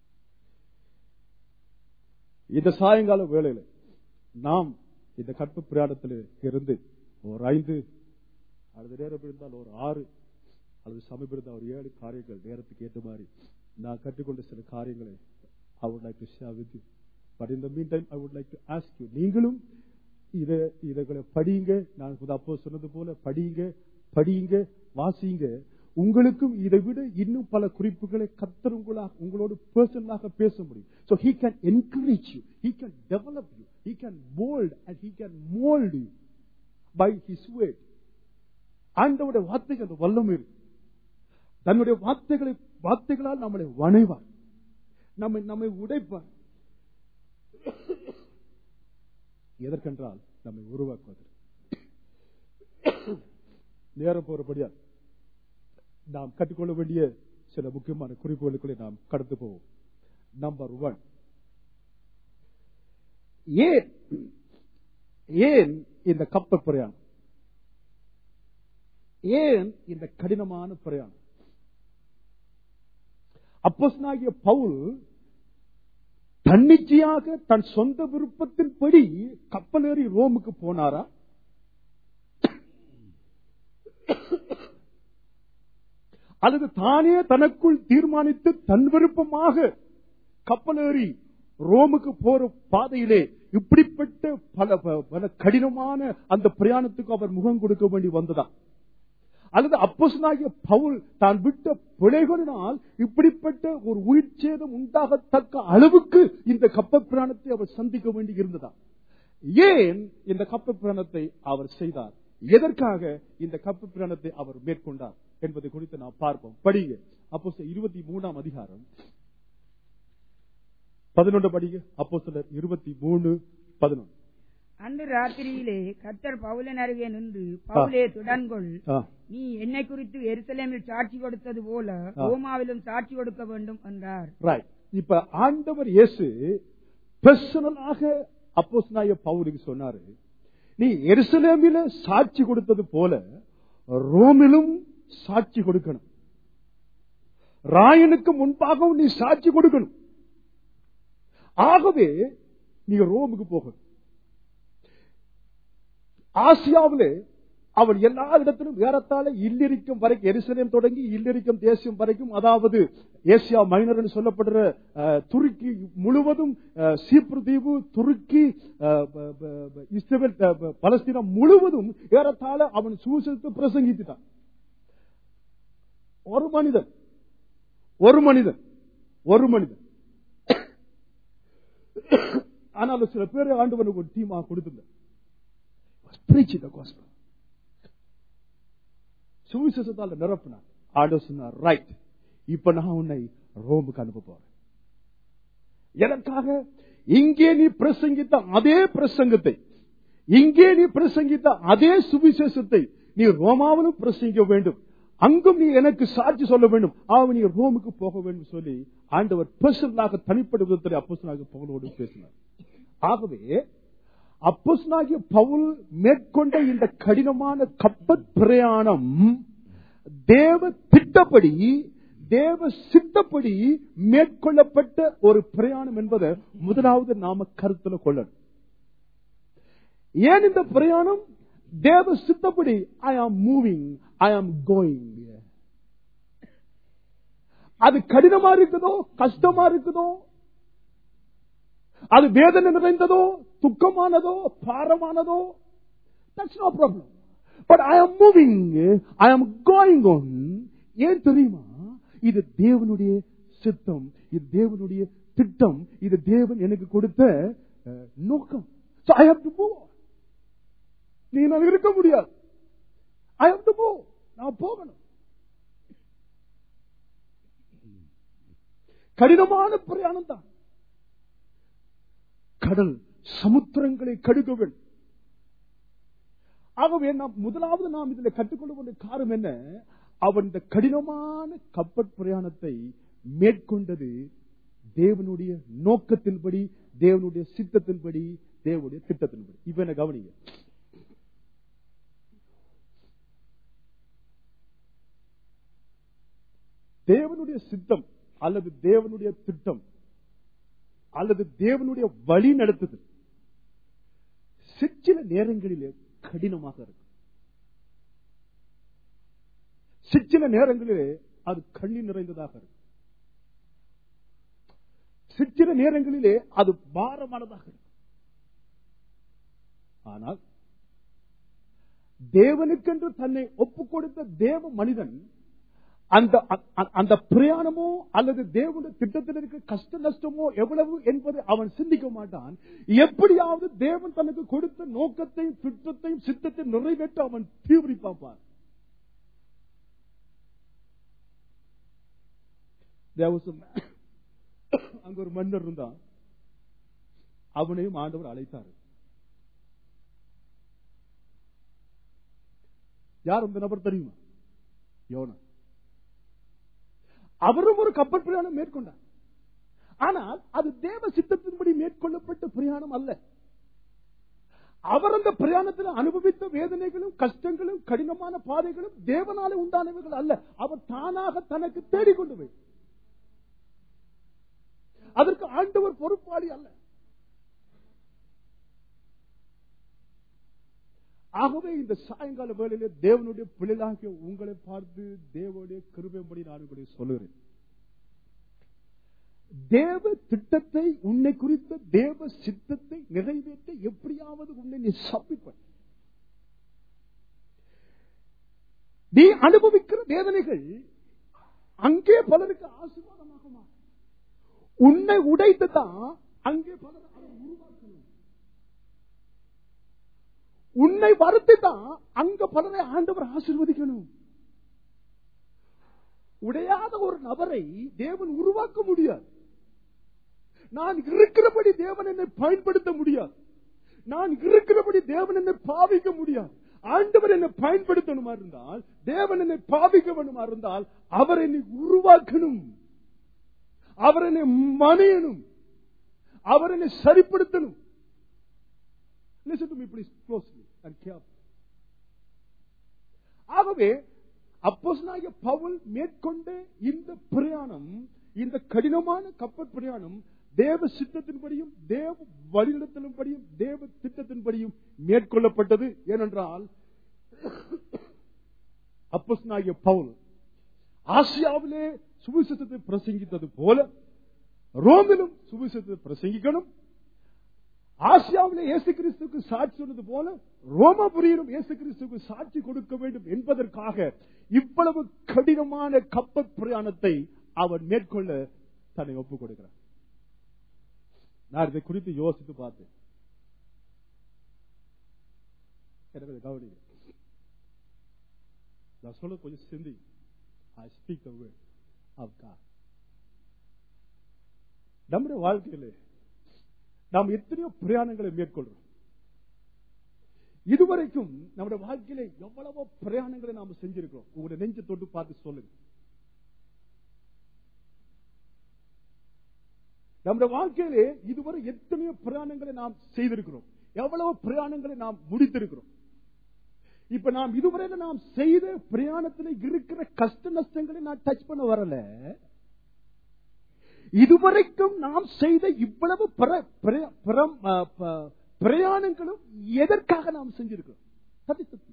இந்த சாயங்கால வேளையில நாம் இந்த கற்பு பிரயாணத்தில் இருந்து ஒரு ஐந்து அல்லது நேரம் இருந்தால் ஒரு ஆறு அல்லது சமீபம் இருந்தால் ஒரு ஏழு காரியங்கள் நேரத்துக்கு ஏற்ற மாதிரி நான் கற்றுக்கொண்ட சில காரியங்களை I would like to share with you. But in the meantime, I would like to ask you, நீங்களும் இத இதங்களை படியுங்க நான் அப்போ சொன்னது போல படியுங்க படியுங்க வாசிங்க உங்களுக்கும் இதை விட இன்னும் பல குறிப்புகளை கத்தர் உங்களாக உங்களோடு பர்சனலாக பேச முடியும் so he can encourage you he can develop you he can mold and he can mold you by his word ஆண்டவுடைய வார்த்தைக்கு அந்த வல்லமை இருக்கு தன்னுடைய வார்த்தைகளை வார்த்தைகளால் நம்மளை வணைவார் நம்மை நம்மை உடைப்பார் எதற்கென்றால் நம்மை உருவாக்குவது நேரம் போறபடியா நாம் கற்றுக்கொள்ள வேண்டிய சில முக்கியமான குறிப்புகளுக்குள்ளே நாம் கடந்து போவோம் நம்பர் ஒன் ஏன் ஏன் இந்த கப்பல் பிரயாணம் ஏன் இந்த கடினமான பிரயாணம் அப்போஸ்தலனாகிய பவுல் தன்னிச்சையாக தன் சொந்த விருப்பத்தின்படி கப்பல் ஏறி ரோமுக்கு போனாரா அல்லது தானே தனக்குள் தீர்மானித்து தன் விருப்பமாக கப்பல் ஏறி ரோமுக்கு போற பாதையிலே இப்படிப்பட்ட பல பல கடினமான அந்த பிரயாணத்துக்கு அவர் முகம் கொடுக்க வேண்டி வந்ததா அல்லது அப்போசனாகிய பவுல் தான் விட்ட பிழைகளினால் இப்படிப்பட்ட ஒரு உயிர் சேதம் உண்டாகத்தக்க அளவுக்கு இந்த கப்பல் பிராணத்தை அவர் சந்திக்க வேண்டி இருந்ததா ஏன் இந்த கப்பல் பிராணத்தை அவர் செய்தார் எதற்காக இந்த கப்ப பிராணத்தை அவர் மேற்கொண்டார் என்பதை குறித்து நாம் பார்ப்போம் படிங்க அப்போ இருபத்தி மூணாம் அதிகாரம் பதினொன்று படிங்க அப்போ சிலர் இருபத்தி மூணு பதினொன்று அன்று ராத்திரியிலே கர்த்தர் பவுலன் அருகே நின்று பவுலே துடன்கொள் ஆ, நீ என்னை குறித்து எருசலேமில் சாட்சி கொடுத்தது போல ரோமாவிலும் சாட்சி கொடுக்க வேண்டும் என்றார் right. இப்ப ஆண்டவர் இயேசு பர்சனலாக அப்போஸ்தலனாகிய பவுலுக்கு சொன்னாரு நீ எருசலேமில சாட்சி கொடுத்தது போல ரோமிலும் சாட்சி கொடுக்கணும் ராயனுக்கு முன்பாகவும் நீ சாட்சி கொடுக்கணும் ஆகவே நீங்க ரோமுக்கு போகணும் ஆசியாவிலே அவன் எல்லா இடத்திலும் ஏறத்தாழ இல்லிரிக்கும் வரைக்கும் எருசலேம் தொடங்கி இல்லிரிக்கும் தேசியம் வரைக்கும் அதாவது ஏசியா மைனர் என்று சொல்லப்படுற அஹ், துருக்கி முழுவதும் அஹ், சீப்ரு தீவு துருக்கி அஹ், ப- ப- ப- இஸ்ரேல் அஹ், ப- பலஸ்தீனம் முழுவதும் ஏறத்தாழ அவன் சூசத்து பிரசங்கித்துட்டான் ஒரு மனிதன் ஒரு மனிதன் ஒரு மனிதன் ஆனாலும் சில பேர் ஆண்டவனுக்கு ஒரு டீமாக கொடுத்திருந்தார் preach the gospel. சுவிசேஷத்தால் நிரப்பினார் ஆண்டவர் சொன்னார் ரைட் இப்ப நான் உன்னை ரோமுக்கு அனுப்ப போறேன் எனக்காக இங்கே நீ பிரசங்கித்த அதே பிரசங்கத்தை இங்கே நீ பிரசங்கித்த அதே சுவிசேஷத்தை நீ ரோமாவிலும் பிரசங்கிக்க வேண்டும் அங்கும் நீ எனக்கு சாட்சி சொல்ல வேண்டும் அவன் நீ ரோமுக்கு போக வேண்டும் சொல்லி ஆண்டவர் பர்சனலாக தனிப்பட்ட விதத்தில் அப்போஸ்தலனாகிய பவுலோடு பேசினார் ஆகவே அப்போஸ்தலனாகிய பவுல் மேற்கொண்ட இந்த கடினமான கப்பற் பிரயாணம் தேவ திட்டப்படி தேவ சித்தப்படி மேற்கொள்ளப்பட்ட ஒரு பிரயாணம் என்பதை முதலாவது நாம கருத்துல கொள்ளணும் ஏன் இந்த பிரயாணம் தேவ சித்தப்படி ஐ am moving I am going அது கடினமா இருக்குதோ கஷ்டமா இருக்குதோ அது வேதனை நிறைந்ததோ துக்கமானதோ பாரமானதோ that's no problem but I am moving I am going on ஏன் தெரியுமா இது தேவனுடைய சித்தம் இது தேவனுடைய திட்டம் இது தேவன் எனக்கு கொடுத்த அஹ், நோக்கம் So I have to move on. நீ நான் இருக்க முடியாது ஐ have to move. நான் போகணும் கடினமான பிரயாணம் தான் கடல் சமுத்திரங்களை கடுகவன் ஆகவே நாம் முதலாவது நாம் இதில் கற்றுக்கொள்ள வேண்டிய காரணம் என்ன அவன் இந்த கடினமான கப்பற் பிரயாணத்தை மேற்கொண்டது தேவனுடைய நோக்கத்தின்படி தேவனுடைய சித்தத்தின்படி தேவனுடைய திட்டத்தின்படி இப்ப என்ன கவனிங்க தேவனுடைய சித்தம் அல்லது தேவனுடைய திட்டம் அல்லது தேவனுடைய வழி நடத்துதல் சிற்சில நேரங்களிலே கடினமாக இருக்கும் சிற்சில நேரங்களிலே அது கண்ணி நிறைந்ததாக இருக்கும் சிற்சில நேரங்களிலே அது பாரமானதாக இருக்கும் ஆனால் தேவனுக்கென்று தன்னை ஒப்புக் கொடுத்த தேவ மனிதன் அந்த அ- அந்த பிரயாணமோ அல்லது தேவனுடைய திட்டத்தில் இருக்க கஷ்ட நஷ்டமோ எவ்வளவு என்பதை அவன் சிந்திக்க மாட்டான் எப்படியாவது தேவன் தனக்கு கொடுத்த நோக்கத்தையும் திட்டத்தையும் சித்தத்தையும் நிறைவேற்ற அவன் தீவிரி பார்ப்பான் There was a man- அங்க ஒரு மன்னர் இருந்தான் அவனையும் ஆண்டவர் அழைத்தார் யார் அந்த நபர் தெரியுமா யோனா அவரும் ஒரு கப்பல் பிரயாணம் மேற்கொண்டார் ஆனால் அது தேவ சித்தத்தின்படி மேற்கொள்ளப்பட்ட பிரயாணம் அல்ல அவர் அந்த பிரயாணத்தில் அனுபவித்த வேதனைகளும் கஷ்டங்களும் கடினமான பாதைகளும் தேவனாலே உண்டானவைகள் அல்ல அவர் தானாக தனக்கு தேடிக்கொண்டு போய் அதற்கு ஆண்டவர் பொறுப்பாளி அல்ல ஆகவே இந்த சாயங்கால வேளையிலே தேவனுடைய பிள்ளைகளாகிய உங்களை பார்த்து தேவனுடைய கிருபைப்படி நான் உங்களை சொல்லுகிறேன் தேவ திட்டத்தை உன்னை குறித்த தேவ சித்தத்தை நிறைவேற்ற எப்படியாவது உன்னை நீ சப்மிட் பண்ண நீ அனுபவிக்கிற வேதனைகள் அங்கே பலருக்கு ஆசீர்வாதமாக மாறும். உன்னை உடைத்து தான் அங்கே பலர் அதை உருவாக்கணும் உன்னை வருத்தி தான் அங்க பலரை ஆண்டவர் ஆசீர்வதிக்கணும் உடையாத ஒரு நபரை தேவன் உருவாக்க முடியாது நான் இருக்கிறபடி தேவன் என்னை பயன்படுத்த முடியாது நான் இருக்கிறபடி தேவன் என்னை பாவிக்க முடியாது ஆண்டவர் என்னை பயன்படுத்தணுமா இருந்தால் தேவன் என்னை பாவிக்க வேணுமா இருந்தால் அவர் என்னை உருவாக்கணும் அவர் என்னை மணியனும் அவர் என்னை சரிப்படுத்தணும் Listen to me please closely and carefully. ஆகவே அப்போஸ்தலனாகிய பவுல் மேற்கொண்ட இந்த பிரயாணம் இந்த கடினமான கப்பல் பிரயாணம் தேவ சித்தத்தின்படியும் தேவ வழிநடத்தலின்படியும் தேவ திட்டத்தின்படியும் மேற்கொள்ளப்பட்டது ஏனென்றால் அப்போஸ்தலனாகிய பவுல் ஆசியாவிலே சுவிசேஷத்தை பிரசங்கித்தது போல ரோமிலும் சுவிசேஷத்தை பிரசங்கிக்கணும் ஆசியாவிலே இயேசு கிறிஸ்துக்கு சாட்சி சொன்னது போல ரோமபுரியிலும் இயேசு கிறிஸ்துக்கு சாட்சி கொடுக்க வேண்டும் என்பதற்காக இவ்வளவு கடினமான கப்பல் பிரயாணத்தை அவர் மேற்கொள்ள தன்னை ஒப்புக் கொடுக்கிறார் நான் இதை குறித்து யோசித்து பார்த்தேன் எனவே இதை கவனிங்க நான் சொல்ல கொஞ்சம் சிந்தி I speak the word of God நம்முடைய வாழ்க்கையிலே நாம் எத்தனையோ பிரயாணங்களை மேற்கொள்றோம் இதுவரைக்கும் நம்முடைய வாழ்க்கையில எவ்வளவோ பிரயாணங்களை நாம செஞ்சிருக்கிறோம் உங்களுடைய நெஞ்சு தொட்டு பார்த்து சொல்லுங்க நம்முடைய வாழ்க்கையிலே இதுவரை எத்தனையோ பிரயாணங்களை நாம் செய்திருக்கிறோம் எவ்வளவு பிரயாணங்களை நாம் முடித்திருக்கிறோம் இப்ப நாம் இதுவரையில நாம் செய்த பிரயாணத்தில் இருக்கிற கஷ்ட நஷ்டங்களை நான் டச் பண்ண வரல இதுவரைக்கும் நாம் செய்த இவ்வளவு பிர- பிர- பிரம்- அ, ப- பிரயாணங்களும் எதற்காக நாம் செஞ்சிருக்கிறோம் அது சத்தியம்.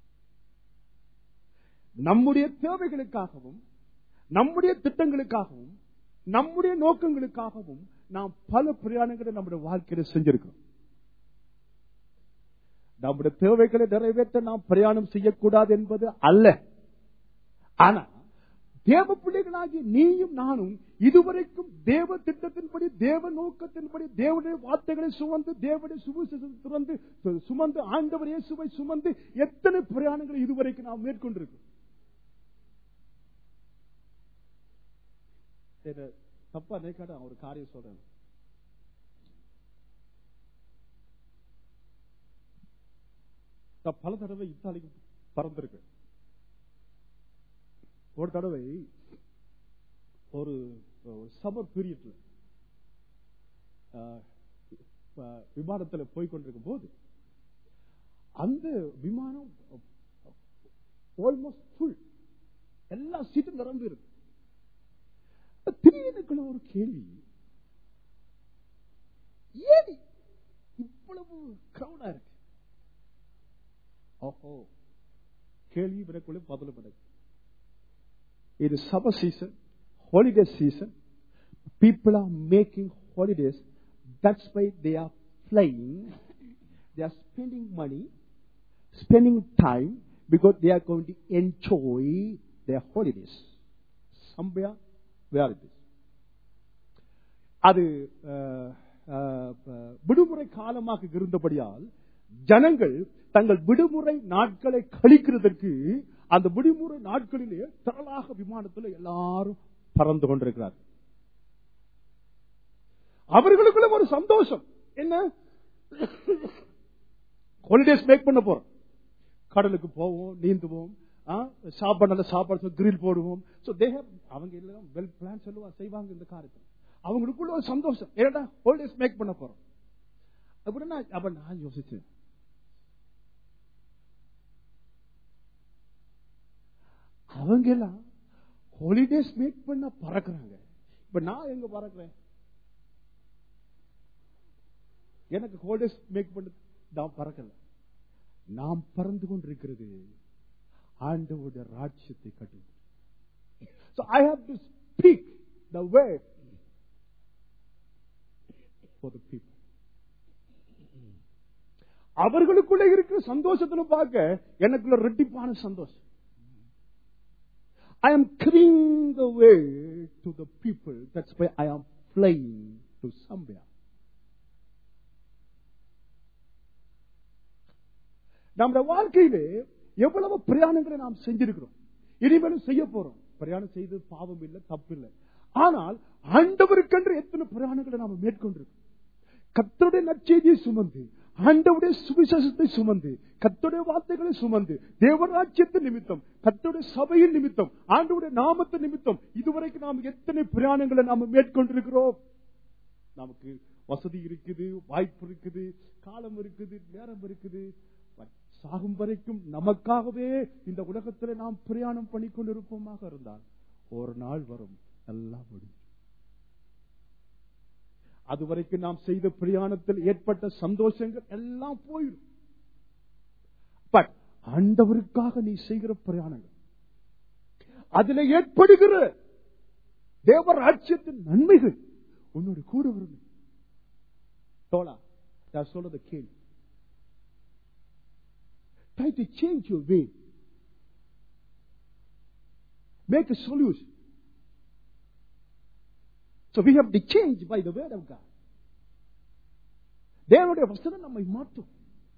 நம்முடைய தேவைகளுக்காகவும் நம்முடைய திட்டங்களுக்காகவும் நம்முடைய நோக்கங்களுக்காகவும் நாம் பல பிரயாணங்களை நம்முடைய வாழ்க்கையில செஞ்சிருக்கிறோம் நம்முடைய தேவைகளை நிறைவேற்ற நாம் பிரயாணம் செய்யக்கூடாது என்பது அல்ல ஆனா தேவ பிள்ளைகளாகி நீயும் நானும் இதுவரைக்கும் தேவ திட்டத்தின்படி தேவ நோக்கத்தின்படி தேவனுடைய வார்த்தைகளை சுமந்து தேவனுடைய சுவிசேஷத்தை துறந்து சுமந்து ஆண்டவர் இயேசுவை சுமந்து எத்தனை பிரயாணங்களை இதுவரைக்கும் நாம் மேற்கொண்டிருக்கோம் இத தப்பா நினைக்காத நான் ஒரு காரியம் சொல்றேன் நான் பல தடவை இத்தாலிக்கு பறந்திருக்கேன் ஒரு தடவை ஒரு சம்மர் பீரியட்ல விமானத்துல போய் கொண்டிருக்கும் போது அந்த விமானம் ஆல்மோஸ்ட் ஃபுல் எல்லா சீட்டும் நிரம்பி இருக்கு திடீர்னுக்குள்ள ஒரு கேள்வி ஏன் இவ்வளவு கிரௌடா இருக்கு ஓஹோ கேள்வி விடக்குள்ள பதில் விடக்கு It is summer season, holiday season. People are making holidays. That's why they are flying. They are spending money, spending time because they are going to enjoy their holidays. Somewhere, where it is. அது அஹ், அஹ், அஹ், விடுமுறை காலமாக இருந்தபடியால் ஜனங்கள் தங்கள் விடுமுறை நாட்களை கழிக்கிறதற்கு அந்த விடுமுறை நாட்களிலே திரளாக விமானத்தில் எல்லாரும் பறந்து கொண்டிருக்கிறார் அவர்களுக்குள்ள ஒரு சந்தோஷம் என்ன ஹாலிடேஸ் மேக் பண்ண போறோம் கடலுக்கு போவோம் நீந்துவோம் ஆ, சாப்பாடு நல்ல சாப்பாடு கிரில் போடுவோம் சோ தே அவங்க எல்லாம் வெல் பிளான் சொல்லுவா செய்வாங்க இந்த காரியத்தை அவங்களுக்குள்ள ஒரு சந்தோஷம் ஏடா ஹாலிடேஸ் மேக் பண்ண போறோம் அப்படின்னா அப்ப நான் யோசிச்சேன் அவங்க எல்லாம் ஹாலிடேஸ் மேக் பண்ண பறக்குறாங்க இப்ப நான் எங்க பறக்குறேன் எனக்கு ஹாலிடேஸ் மேக் பண்ண நான் பறக்கல நாம் பறந்து கொண்டிருக்கிறது ஆண்டவோட ராஜ்யத்தை கட்டு So I have to speak the word for the people. அவர்களுக்குள்ள இருக்கிற சந்தோஷத்துல பார்க்க எனக்குள்ள ரெட்டிப்பான சந்தோஷம் I am giving the way to the people. That's why I am flying to somewhere. நம்முடைய வாழ்க்கையிலே எவ்வளவு பிரயாணங்களை நாம் செஞ்சிருக்கிறோம் இனிமேலும் செய்ய போறோம் பிரயாணம் செய்து பாவம் இல்லை தப்பு இல்லை ஆனால் ஆண்டவருக்கென்று எத்தனை பிரயாணங்களை நாம் மேற்கொண்டிருக்கோம் கத்தருடைய நற்செய்தியை சுமந்து ஆண்டவுடைய சுவிசேஷத்தை சுமந்து கத்துடைய வார்த்தைகளை சுமந்து தேவராஜ்யத்தின் நிமித்தம் கத்துடைய சபையின் நிமித்தம் ஆண்டவுடைய நாமத்தின் நிமித்தம் இதுவரைக்கும் நாம் எத்தனை பிரயாணங்களை நாம் மேற்கொண்டிருக்கிறோம் நமக்கு வசதி இருக்குது வாய்ப்பு இருக்குது காலம் இருக்குது நேரம் இருக்குது But சாகும் வரைக்கும் நமக்காகவே இந்த உலகத்துல நாம் பிரயாணம் பண்ணி கொண்டிருப்போமாக இருந்தால் ஒரு நாள் வரும் எல்லாம் முடியும் அதுவரைக்கும் நாம் செய்த பிரயாணத்தில் ஏற்பட்ட சந்தோஷங்கள் எல்லாம் போயிடும் பட் ஆண்டவருக்காக நீ செய்கிற பிரயாணங்கள் அதுல ஏற்படுகிற தேவராட்சியத்தின் நன்மைகள் உன்னோட கூட வருது தோழா நான் சொல்றத கேள்வி Try to change your way. Make a solution. So we have to change by the word of God. தேவனுடைய வசனம் நம்மை மாற்றும்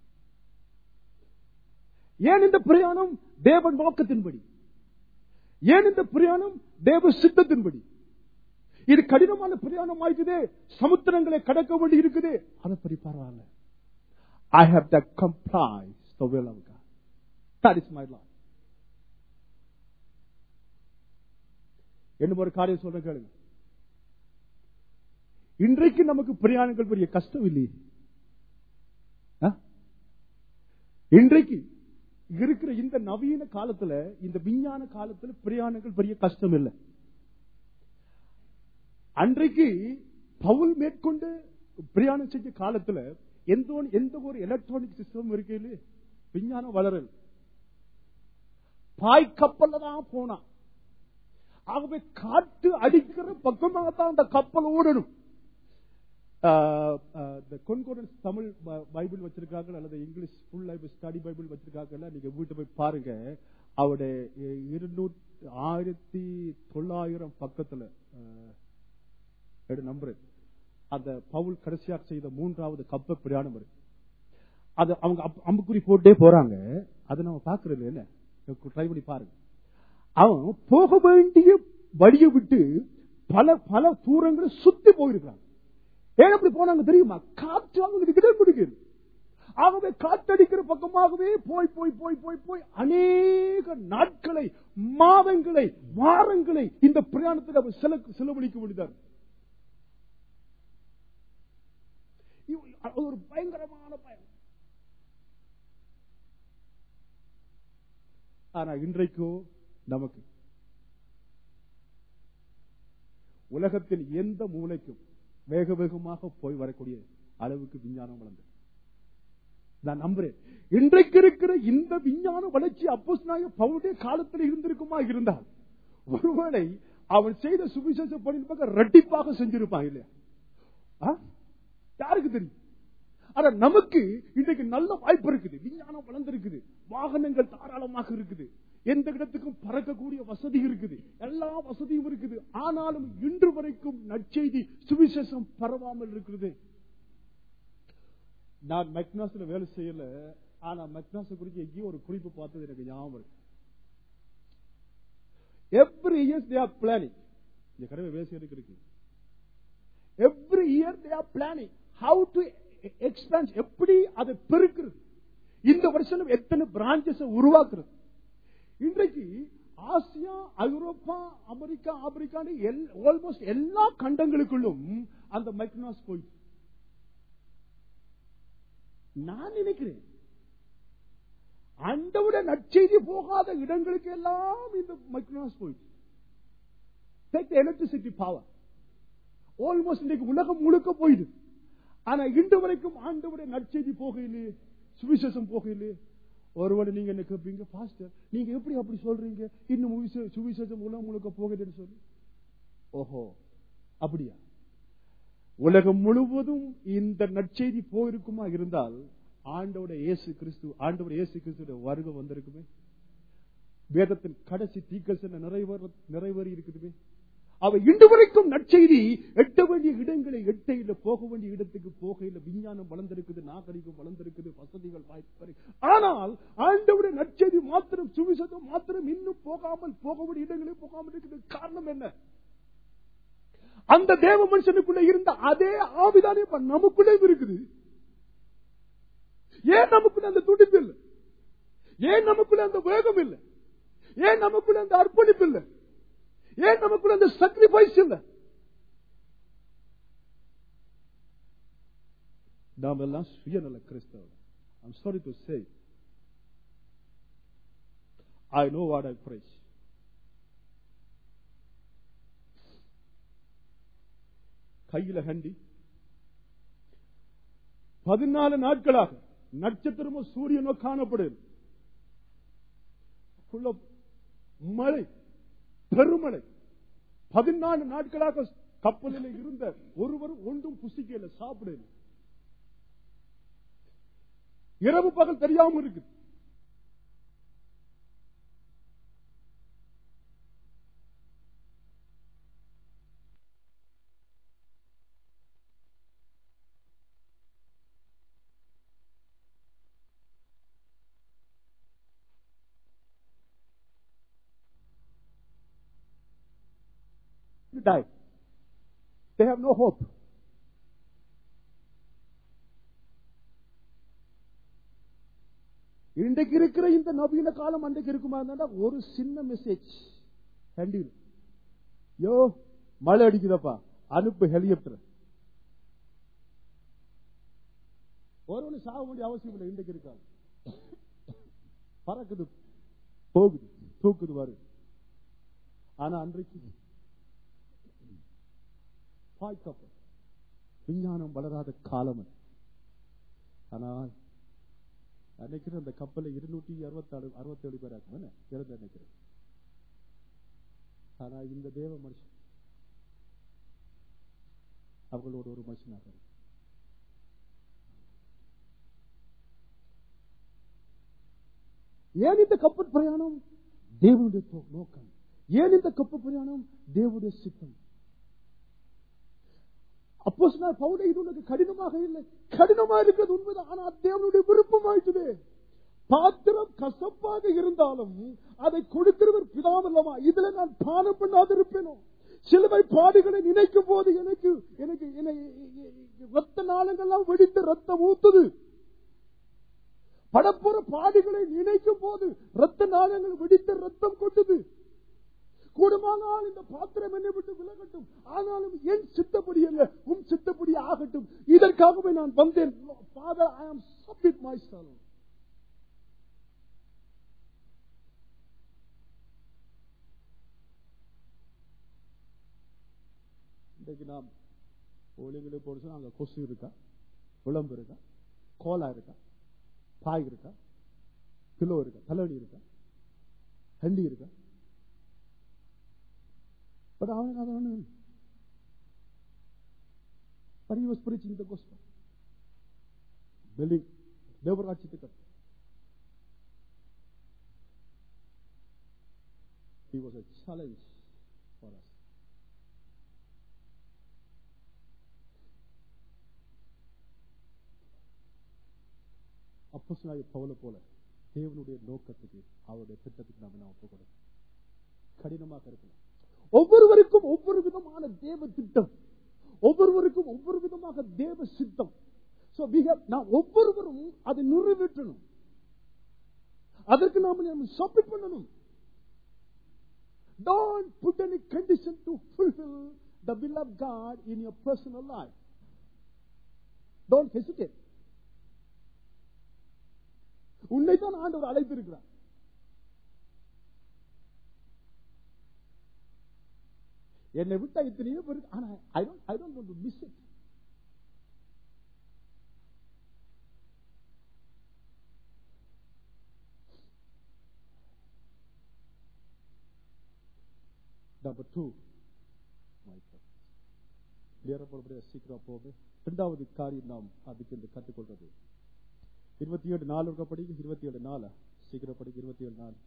ஏன் இந்த பிரயாணம் தேவன் நோக்கத்தின்படி ஏன் இந்த பிரயாணம் தேவ சித்தத்தின்படி இது கடினமான பிரயாணம் ஆயிட்டுதே சமுத்திரங்களை கடக்க வேண்டி இருக்குது அதை பற்றி பரவாயில்ல I have to comply the will of God. That is my law. என்ன ஒரு காரியம் சொல்ற கேளுங்க இன்றைக்கு நமக்கு பிரயாணங்கள் பெரிய கஷ்டம் இல்லையே ஆ? இன்றைக்கு இருக்கிற இந்த நவீன காலத்துல இந்த விஞ்ஞான காலத்துல பிரயாணங்கள் பெரிய கஷ்டம் இல்லை அன்றைக்கு பவுல் மேற்கொண்டு பிரயாணம் செஞ்ச காலத்துல எந்த ஒரு- எந்த ஒரு எலக்ட்ரானிக் சிஸ்டம் இருக்கையிலே விஞ்ஞானம் வளரல் பாய் கப்பல்ல தான் போனான் ஆகவே காற்று அடிக்கிற பக்கமாகத்தான் அந்த கப்பல் ஓடணும் கொன்கோடன்ஸ் தமிழ் ப- பைபிள் வச்சிருக்காங்க அல்லது English full life study Bible வச்சிருக்காங்கல்ல நீங்க வீட்டு போய் பாருங்க அவருடைய இருநூத்தி ஆயிரத்தி தொள்ளாயிரம் பக்கத்துல அஹ், எடு நம்புறேன் அந்த பவுல் கடைசியாக செய்த மூன்றாவது கப்ப பிரயாணம் இருக்கு அது அவங்க அம்பு- அம்புக்குறி போட்டே போறாங்க அதை நம்ம பாக்குறது என்ன ட்ரை பண்ணி பாருங்க அவன் போக வேண்டிய வழியை விட்டு பல பல தூரங்களை சுத்தி போயிருக்காங்க ஏன் அப்படி போனாங்க தெரியுமா காற்று அவங்களுக்கு கிட்ட பிடிக்குது ஆகவே காற்றடிக்கிற பக்கமாகவே போய் போய் போய் போய் போய் அநேக நாட்களை மாதங்களை வாரங்களை இந்த பிரயாணத்தில் அவர் செல செலவழிக்க வேண்டியதார் இது அது ஒரு பயங்கரமான பயம் ஆனா இன்றைக்கோ நமக்கு உலகத்தின் எந்த மூலைக்கும் வேக வேகமாக போய் வரக்கூடிய அளவுக்கு விஞ்ஞானம் வளர்ந்தது நான் நம்புறேன் இன்றைக்கு இருக்கிற இந்த விஞ்ஞான வளர்ச்சி அப்போஸ் பவுடைய காலத்தில் இருந்திருக்குமா இருந்தால் ஒருவேளை அவன் செய்த சுவிசேஷ பணி பக்கம் ரெட்டிப்பாக செஞ்சிருப்பான் இல்லையா ஆ? யாருக்கு தெரியும் ஆனா நமக்கு இன்றைக்கு நல்ல வாய்ப்பு இருக்குது விஞ்ஞானம் வளர்ந்திருக்குது வாகனங்கள் தாராளமாக இருக்குது எந்த இடத்துக்கும் பறக்கக்கூடிய வசதி இருக்குது எல்லா வசதியும் இருக்குது ஆனாலும் இன்று வரைக்கும் நற்செய்தி சுவிசேஷம் பரவாமல் இருக்குது நான் மெக்னாஸ்ல வேலை செய்யல ஆனா மெக்னாஸ் குறித்து எங்கேயும் ஒரு குறிப்பு பார்த்தது எனக்கு ஞாபகம் இருக்கு every years they are planning இந்த கடவை வேலை செய்யறதுக்கு இருக்கு every year they are planning how to expands எப்படி அதை பெருக்கிறது இந்த வருஷம் எத்தனை பிரான்சஸ் உருவாக்குறது இன்றைக்கு ஆசியா ஐரோப்பா அமெரிக்கா ஆப்பிரிக்கான்னு ஆல்மோஸ்ட் எல்லா கண்டங்களுக்குள்ளும் அந்த மைக்ரோனாஸ் போயிட்டு நான் நினைக்கிறேன் அண்டவிட நற்செய்தி போகாத இடங்களுக்கு எல்லாம் இந்த மைக்ரோனாஸ் போயிட்டு டேக் எலக்ட்ரிசிட்டி பவர் ஆல்மோஸ்ட் இன்னைக்கு உலகம் முழுக்க போயிடு ஆனா இன்று வரைக்கும் ஆண்டவுடைய நற்செய்தி போகையிலே சுவிசேஷம் போகையிலே ஒருவேளை நீங்க என்ன கேட்பீங்க பாஸ்டர் நீங்க எப்படி அப்படி சொல்றீங்க இன்னும் சுவிசே- சுவிசேஷம் உலகம் முழுக்க போகுதுன்னு சொல்லி ஓஹோ அப்படியா உலகம் முழுவதும் இந்த நற்செய்தி போயிருக்குமா இருந்தால் ஆண்டோட இயேசு கிறிஸ்து ஆண்டோட இயேசு கிறிஸ்துடைய வருகை வந்திருக்குமே வேதத்தின் கடைசி தீக்கசன நிறைவேற நிறைவேறி இருக்குதுமே அவ இன்று வரைக்கும் நற்செய்தி எட்ட வேண்டிய இடங்களை எட்ட இல்ல போக வேண்டிய இடத்துக்கு போக இல்ல விஞ்ஞானம் வளர்ந்திருக்குது நாகரிகம் வளர்ந்திருக்குது வசதிகள் வாய்ப்பு ஆனால் ஆண்டவுடைய நற்செய்தி மாத்திரம் சுவிசேஷம் மாத்திரம் இன்னும் போகாமல் போக வேண்டிய இடங்களே போகாமல் இருக்குது காரணம் என்ன அந்த தேவ மனுஷனுக்குள்ள இருந்த அதே ஆவிதானே இப்ப நமக்குள்ளே இருக்குது ஏன் நமக்குள்ள அந்த துடிப்பு இல்லை ஏன் நமக்குள்ள அந்த வேகம் இல்லை ஏன் நமக்குள்ள அந்த அர்ப்பணிப்பு இல்லை ஏன் நமக்குள்ள அந்த சாக்ரிஃபைஸ் இல்லை நாம் எல்லாம் சுயநல கிறிஸ்தவர் I'm sorry to say I know what I prize கையில ஹண்டி பதினாலு நாட்களாக நட்சத்திரமும் சூரியனோ காணப்படுது full of மழை பெருமழை பதினாலு நாட்களாக கப்பலில் இருந்த ஒருவரும் ஒன்றும் புசிக்கல சாப்பிடல இரவு பகல் தெரியாம இருக்கு to die. They have no hope. இன்றைக்கு இருக்கிற இந்த நவீன காலம் அன்றைக்கு இருக்குமா இருந்தா ஒரு சின்ன மெசேஜ் ஹண்டில் யோ மழை அடிக்குதப்பா அனுப்பு ஹெலிகாப்டர் ஒருவனு சாக வேண்டிய அவசியம் இல்லை இன்றைக்கு இருக்காது பறக்குது போகுது தூக்குது வருது ஆனா அன்றைக்கு பாய்க்கப்படும் விஞ்ஞானம் வளராத காலம் அது. ஆனால் நினைக்கிறேன் அந்த கப்பலை இருநூற்றி அறுபத்தி ஆறு அறுபத்தி ஏழு பேர் ஆக்கும் என்ன இறந்து நினைக்கிறேன் ஆனா இந்த தேவ மனுஷன் அவங்களோட ஒரு மனுஷனாக இருக்கு. ஏன் இந்த கப்பல் பிரயாணம் தேவனுடைய தோ- நோக்கம் ஏன் இந்த கப்பல் பிரயாணம் தேவனுடைய சித்தம் அப்போ பவுடை இது உனக்கு கடினமாக இல்லை கடினமா இருக்கிறது உண்மைதான் ஆனா தேவனுடைய விருப்பமாயிட்டுது பாத்திரம் கசப்பாக இருந்தாலும் அதை கொடுக்கிறவர் பிதாவல்லமா இதுல நான் பானம் பண்ணாதிருப்பேனோ சிலுவை பாடுகளை நினைக்கும் போது எனக்கு எனக்கு என்னை- ரத்த நாளங்கள்லாம் வெடித்து ரத்தம் ஊத்துது படப்புற பாடுகளை நினைக்கும் போது ரத்த நாளங்கள் வெடித்த ரத்தம் கொட்டுது கூடுமானால் இந்த பாத்திரம் என்னை விட்டு விலகட்டும் ஆனாலும் என் சித்தப்படி அல்ல உன் சித்தப்படி ஆகட்டும் இதற்காகவே நான் வந்தேன் ஃபாதர் ஐ ஆம் சப்மிட் மை செல்ஃப் இன்றைக்கு நாம் ஒளிகளை போடுச்சு அங்க கொசு இருக்கா விளம்பு இருக்கா கோலா இருக்கா பாய் இருக்கா கிலோ இருக்கா தலைவலி இருக்கா ஹண்டி இருக்கா பட் அவனுக்கு அது ஒண்ணு But he was preaching the gospel. Building தேவராட்சியத்தை cut He was a challenge for us. அப்போஸ்தலனாகிய பவுல போல தேவனுடைய நோக்கத்துக்கு அவருடைய திட்டத்துக்கு நாம நாம் ஒப்புக்கொடுக்கணும் கடினமாக இருக்கலாம் ஒவ்வொருவருக்கும் ஒவ்வொரு விதமான தேவ திட்டம் ஒவ்வொருவருக்கும் ஒவ்வொரு விதமாக தேவ சித்தம் So we have- நாம் ஒவ்வொருவரும் அதை நிறைவேற்றணும் அதற்கு நாம சப்மிட் பண்ணணும் Don't put any condition to fulfill the will of God in your personal life. Don't hesitate. உன்னைத்தான் ஆண்டவர் அழைத்திருக்கிறார் என்னை விட்டா இத்தனையோ பேர் இருக்கு. ஆனா I don't I don't want to miss it number two நேரப்படக்கூடிய சீக்கிரம் போக இரண்டாவது காரியம் நாம் அதுக்கு இந்த கற்றுக்கொள்றது இருபத்தி ஏழு நாலு இருக்க படிக்க இருபத்தி ஏழு நாலா சீக்கிரம் படிக்க இருபத்தி ஏழு நாலு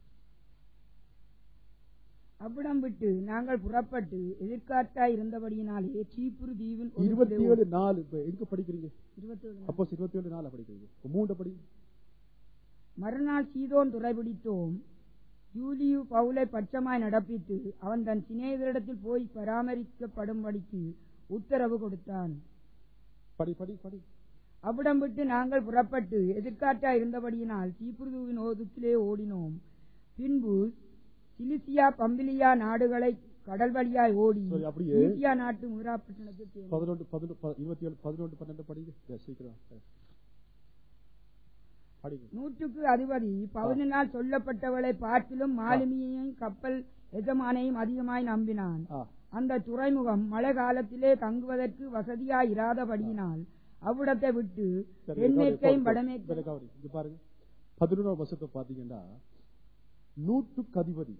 அவ்விடம் விட்டு நாங்கள் புறப்பட்டு எதிர்காட்டாய் இருந்தபடியினாலே சீப்புரு தீவின் ஒரு இருபத்தி சிறு- ஏழு நாலு இப்ப எங்க படிக்கிறீங்க இருபத்தேழு நாள். அப்போ இருபத்தி ஏழு நாலா படிக்கிறீங்க இப்ப மூன்று படி மறுநாள் சீதோன் துறைபிடித்தோம் யூலியு பவுலை பட்சமாய் நடப்பித்து அவன் தன் சிநேகிதரிடத்தில் போய் பராமரிக்கப்படும்படிக்கு உத்தரவு கொடுத்தான் படி படி படி அவ்விடம் விட்டு நாங்கள் புறப்பட்டு எதிர்காற்றா இருந்தபடியினால் தீப்புருதுவின் ஒதுக்கிலே ஓடினோம் பின்பு சிலிசியா பம்பிலியா நாடுகளை கடல் வழியாய் ஓடி சரி, அப்படியே. மீசியா நாட்டு மூராப்பட்டினத்தில் சேர்ந்தோம். பதினொன்று பதினொன்று ப- இருபத்தி ஏழு பதினொன்று பன்னெண்டு படிங்க Yes, சீக்கிரம் Yes. படிங்க நூற்றுக்கு அதிபதி பவுனினால் சொல்லப்பட்டவளை பார்த்திலும் மாலுமியையும் கப்பல் எஜமானையும் அதிகமாய் நம்பினான் ஆ, அந்த துறைமுகம் மழை காலத்திலே தங்குவதற்கு வசதியாய் இராதபடியினால் அவ்விடத்தை விட்டு சரி, தென்மேற்கையும் கவனி, வடமேற்கையும் கவனி, கவனி. இங்க பாருங்க பதினொன்றாம் வருஷத்தை பாத்தீங்கன்னா நூற்றுக்கு அதிபதி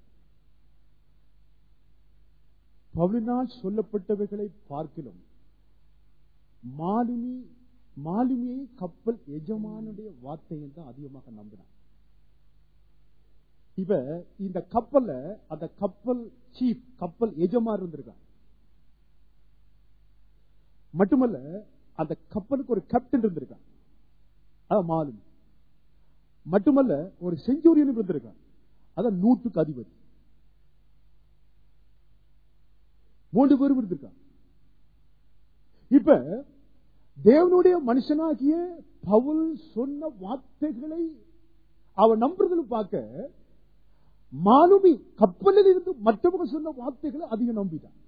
பவுலினால் சொல்லப்பட்டவைகளை பார்க்கிலும் மாலுமி மாலுமியை கப்பல் எஜமானுடைய வார்த்தையை தான் அதிகமாக நம்பினான் இப்ப இந்த கப்பல்ல அந்த கப்பல் சீஃப் கப்பல் எஜமான் இருந்திருக்கான் மட்டுமல்ல அந்த கப்பலுக்கு ஒரு கேப்டன் இருந்திருக்கான் அதான் மாலுமி மட்டுமல்ல ஒரு செஞ்சூரியன் இருந்திருக்கான் அதான் நூற்றுக்கு அதிபதி மூன்று பேரும் இருந்திருக்கான் இப்ப தேவனுடைய மனுஷனாகிய பவுல் சொன்ன வார்த்தைகளை அவன் நம்புறதுன்னு பார்க்க மாலுமி கப்பலில் இருந்து மற்றவங்க சொன்ன வார்த்தைகளை அதிகம் நம்பிட்டான்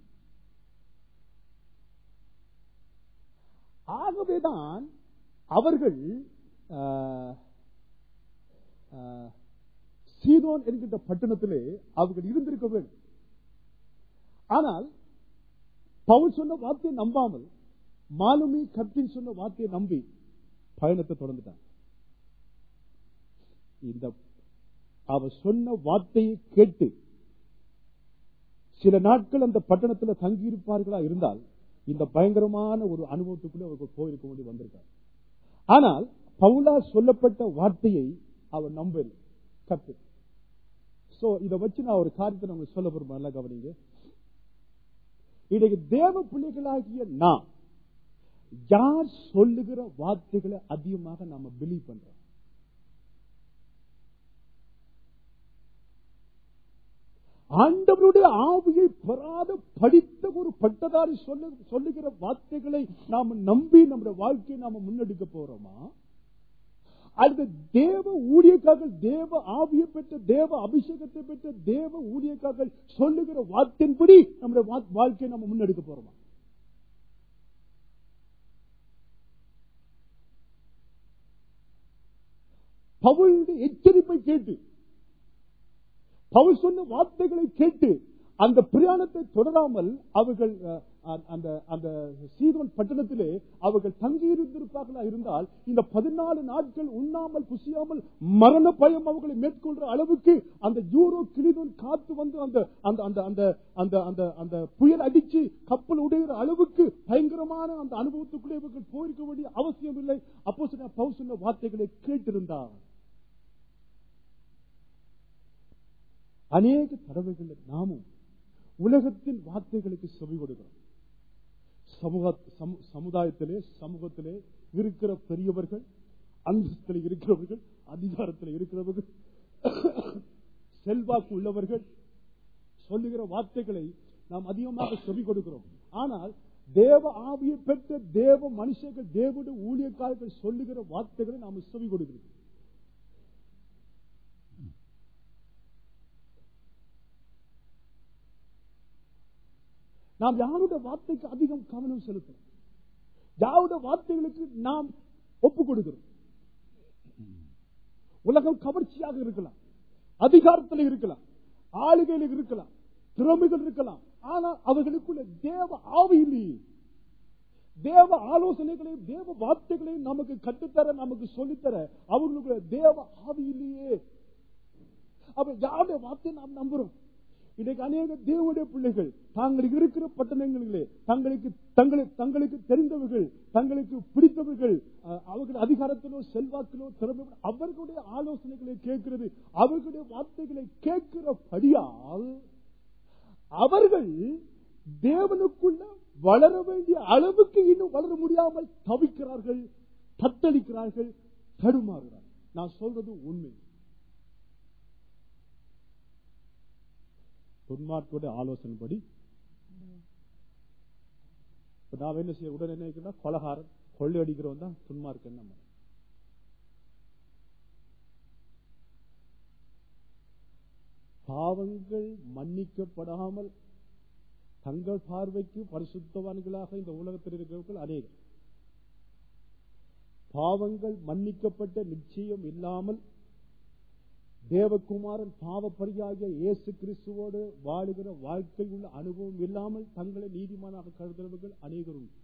ஆகவேதான் அவர்கள் ஆஹ், ஆஹ், சீதோன் என்கின்ற பட்டணத்திலே அவர்கள் இருந்திருக்க வேண்டும் ஆனால் பவுல் சொன்ன வார்த்தையை நம்பாமல் மாலுமி கப்டின் சொன்ன வார்த்தையை நம்பி பயணத்தை தொடர்ந்துட்டான் இந்த அவர் சொன்ன வார்த்தையை கேட்டு சில நாட்கள் அந்த பட்டணத்தில் தங்கியிருப்பார்களா இருந்தால் இந்த பயங்கரமான ஒரு அனுபவத்துக்குள்ள அவர்கள் போயிருக்க வேண்டி வந்திருக்கார் ஆனால் பவுலா சொல்லப்பட்ட வார்த்தையை அவர் நம்பல் கத்து சோ இத வச்சு நான் ஒரு காரியத்தை நான் உங்களுக்கு சொல்ல போறேன் நல்லா கவனிங்க இன்னைக்கு தேவ பிள்ளைகளாகிய நான் யார் சொல்லுகிற வார்த்தைகளை அதிகமாக நாம பிலீவ் பண்றோம் ஆண்டவருடைய ஆவியை பெறாத படித்த ஒரு பட்டதாரி சொல்ல சொல்லுகிற வார்த்தைகளை நாம நம்பி நம்முடைய வாழ்க்கையை நாம முன்னெடுக்க போறோமா அல்லது தேவ ஊழியக்காரர்கள் தேவ ஆவியை பெற்ற தேவ அபிஷேகத்தை பெற்ற தேவ ஊழியக்காரர்கள் சொல்லுகிற வார்த்தையின்படி நம்முடைய வா- வாழ்க்கையை நம்ம முன்னெடுக்க போறோமா பவுளுடைய எச்சரிப்பை கேட்டு பவுல் சொன்ன வார்த்தைகளை கேட்டு அந்த பிரயாணத்தை தொடராமல் அவர்கள் அஹ், அ- அந்த அந்த சீதோன் பட்டணத்திலே அவர்கள் தங்கியிருந்திருப்பார்களா இருந்தால் இந்த பதினாலு நாட்கள் உண்ணாமல் புசியாமல் மரண பயம் அவர்களை மேற்கொள்ற அளவுக்கு அந்த யூரோ கிளிதோன் காத்து வந்து அந்த அந்த அந்த அந்த அந்த அந்த அந்த புயல் அடிச்சு கப்பல் உடைகிற அளவுக்கு பயங்கரமான அந்த அனுபவத்துக்குள்ளே இவர்கள் போயிருக்க வேண்டிய அவசியம் இல்லை அப்போ சொன்ன பவுல் சொன்ன வார்த்தைகளை கேட்டிருந்தார் அநேக தடவைகள் நாமும் உலகத்தின் வார்த்தைகளுக்கு செவி கொடுக்கிறோம் சமூக சமு- சமுதாயத்திலே சமூகத்திலே இருக்கிற பெரியவர்கள் அந்தஸ்தில் இருக்கிறவர்கள் அதிகாரத்தில் இருக்கிறவர்கள் செல்வாக்கு உள்ளவர்கள் சொல்லுகிற வார்த்தைகளை நாம் அதிகமாக செவி கொடுக்கிறோம் ஆனால் தேவ ஆவியை பெற்ற தேவ மனுஷர்கள் தேவனுடைய ஊழியக்காரர்கள் சொல்லுகிற வார்த்தைகளை நாம் செவி கொடுக்கிறோம் நாம் யாருடைய வார்த்தைக்கு அதிகம் கவனம் செலுத்துறோம் யாருடைய வார்த்தைகளுக்கு நாம் ஒப்பு கொடுக்கிறோம் உலகம் கவர்ச்சியாக இருக்கலாம் அதிகாரத்தில் இருக்கலாம் ஆளுகையில் இருக்கலாம் திறமைகள் இருக்கலாம் ஆனால் அவர்களுக்குள்ள தேவ ஆவி இல்லையே தேவ ஆலோசனைகளையும் தேவ வார்த்தைகளையும் நமக்கு கட்டுத்தர நமக்கு சொல்லித்தர அவர்களுக்கு தேவ ஆவி இல்லையே அப்ப யாருடைய வார்த்தையை நாம் நம்புறோம் இன்னைக்கு அநேக தேவனுடைய பிள்ளைகள் தாங்களுக்கு இருக்கிற பட்டணங்களிலே தங்களுக்கு தங்களை தங்களுக்கு தெரிந்தவர்கள் தங்களுக்கு பிடித்தவர்கள் அஹ், அவர்கள் அதிகாரத்திலோ செல்வாக்கிலோ திறமை அவர்களுடைய ஆலோசனைகளை கேட்கிறது அவர்களுடைய வார்த்தைகளை கேட்கிறபடியால் அவர்கள் தேவனுக்குள்ள வளர வேண்டிய அளவுக்கு இன்னும் வளர முடியாமல் தவிக்கிறார்கள் தத்தளிக்கிறார்கள் தடுமாறுகிறார்கள் நான் சொல்றது உண்மை துன்மார்க்கோட ஆலோசனைப்படி இப்ப நாம் என்ன செய்ய உடனே என்ன நினைக்கிறோம்? கொலகாரன் கொள்ளை அடிக்கிறவன் தான் துன்மார்க்கன் நம்ம பாவங்கள் மன்னிக்கப்படாமல் தங்கள் பார்வைக்கு பரிசுத்தவான்களாக இந்த உலகத்தில் இருக்கிறவர்கள் அநேகர் பாவங்கள் மன்னிக்கப்பட்ட நிச்சயம் இல்லாமல் தேவகுமாரன் பாவப்பரியாகிய இயேசு கிறிஸ்துவோடு வாழுகிற வாழ்க்கை உள்ள அனுபவம் இல்லாமல் தங்களை நீதிமானாக கருதுறவர்கள் அநேகர் உண்டு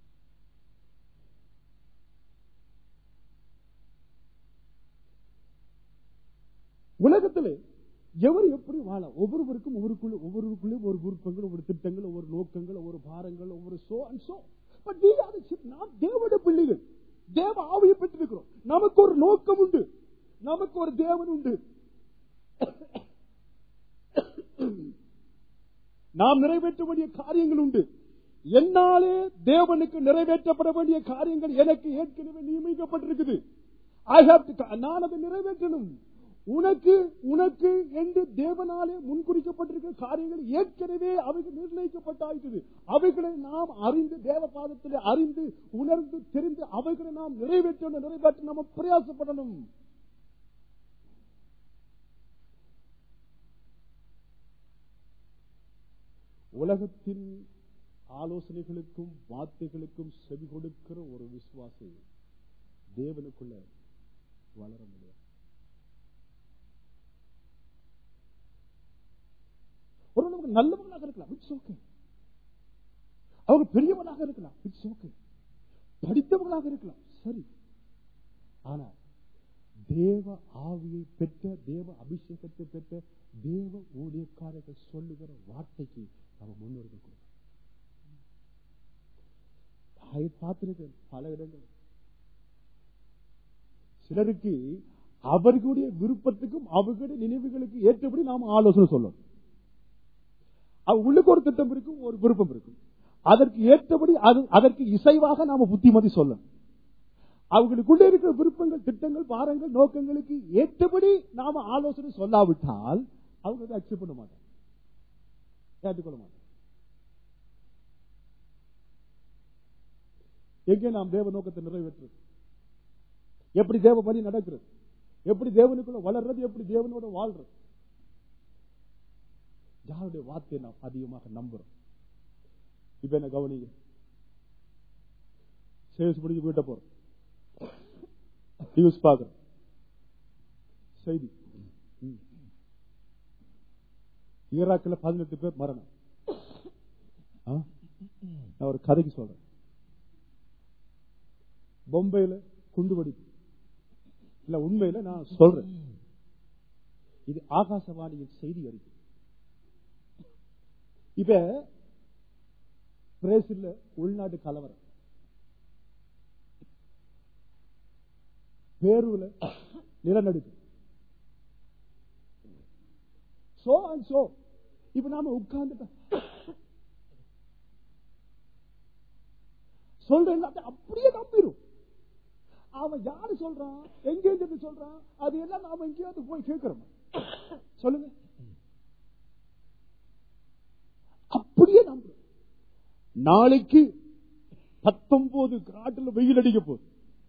உலகத்திலே எவர் எப்படி வாழ ஒவ்வொருவருக்கும் ஒவ்வொருக்குள்ள ஒவ்வொருவருக்குள்ளே ஒரு விருப்பங்கள் ஒவ்வொரு திட்டங்கள் ஒவ்வொரு நோக்கங்கள் ஒவ்வொரு பாரங்கள் ஒவ்வொரு சோ அண்ட் சோ பட் நாம் தேவட பிள்ளைகள் தேவ ஆவியை பெற்றிருக்கிறோம் நமக்கு ஒரு நோக்கம் உண்டு நமக்கு ஒரு தேவன் உண்டு நாம் நிறைவேற்ற வேண்டிய காரியங்கள் உண்டு என்னாலே தேவனுக்கு நிறைவேற்றப்பட வேண்டிய காரியங்கள் எனக்கு ஏற்கனவே நியமிக்கப்பட்டிருக்குது I have to- நான் அதை நிறைவேற்றணும் உனக்கு உனக்கு என்று தேவனாலே முன்குறிக்கப்பட்டிருக்கிற காரியங்கள் ஏற்கனவே அவைகள் நிர்ணயிக்கப்பட்டாயிட்டது அவைகளை நாம் அறிந்து தேவ பாதத்திலே அறிந்து உணர்ந்து தெரிந்து அவைகளை நாம் நிறைவேற்ற நிறைவேற்ற நாம் பிரயாசப்படணும் உலகத்தின் ஆலோசனைகளுக்கும் வார்த்தைகளுக்கும் செவி கொடுக்கிற ஒரு விசுவாசி தேவனுக்குள்ள வளர முடியாது ஒரு நமக்கு நல்லவங்களாக இருக்கலாம் இட்ஸ் ஓகே அவங்க பெரியவனாக இருக்கலாம் இட்ஸ் ஓகே படித்தவங்களாக இருக்கலாம் சரி ஆனா தேவ ஆவியை பெற்ற தேவ அபிஷேகத்தை பெற்ற தேவ ஊழியக்காரர்கள் சொல்லுகிற வார்த்தைக்கு நம்ம முன்னுரிமை கொடுக்கணும் அதை பார்த்திருக்கேன் பல இடங்கள் சிலருக்கு அவர்களுடைய விருப்பத்துக்கும் அவர்களுடைய நினைவுகளுக்கு ஏற்றபடி நாம் ஆலோசனை சொல்லணும் அவ- உள்ளுக்கு ஒரு திட்டம் இருக்கும் ஒரு விருப்பம் இருக்கும் அதற்கு ஏற்றபடி அது அதற்கு இசைவாக நாம புத்திமதி சொல்லணும் அவங்களுக்குள்ளே இருக்கிற விருப்பங்கள் திட்டங்கள் பாரங்கள் நோக்கங்களுக்கு ஏற்றபடி நாம ஆலோசனை சொல்லாவிட்டால் அவங்க அதை அக்செப்ட் பண்ண மாட்டாங்க ஏற்றுக்கொள்ள மாட்டாங்க எங்கே நாம் தேவ நோக்கத்தை நிறைவேற்றுறது எப்படி தேவ பணி நடக்கிறது எப்படி தேவனுக்குள்ள வளர்றது எப்படி தேவனோட வாழ்றது யாருடைய வார்த்தையை நாம் அதிகமாக நம்புறோம் இப்ப என்ன கவனிங்க சேல்ஸ் முடிஞ்சு வீட்டை போறோம் நியூஸ் பாக்குறோம் செய்தி ம். ஈராக்கில் பதினெட்டு பேர் மரணம் ஆ? நான் ஒரு கதைக்கு சொல்றேன் பொம்பையில குண்டுவெடிப்பு இல்ல உண்மையில நான் சொல்றேன் இது ஆகாசவாணியின் செய்தி அறிக்கை இப்ப பிரேசில்ல உள்நாட்டு கலவரம் பேருல நிலநடுக்கம் சோ அண்ட் சோ இப்ப நாம உட்கார்ந்துட்டோம் சொல்ற எல்லாத்தையும் அப்படியே நம்பிரும் அவன் யாரு சொல்றான் எங்க இருந்து சொல்றான் அது எல்லாம் நாம எங்கேயாவது போய் கேட்கிறோம் சொல்லுங்க அப்படியே நம்புறோம் நாளைக்கு பத்தொன்பது காட்டுல வெயில் அடிக்க போகுது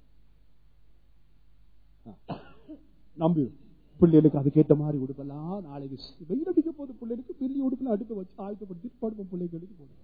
நம்பிடும் பிள்ளைகளுக்கு அதுக்கேற்ற மாதிரி உடுப்பெல்லாம் நாளைக்கு வெயில் அடிக்க போகுது பிள்ளைகளுக்கு பெரிய உடுப்புல அடுக்க வச்சு ஆயத்தப்படுத்தி படுப்போம் பிள்ளைகளுக்கு போடுவோம்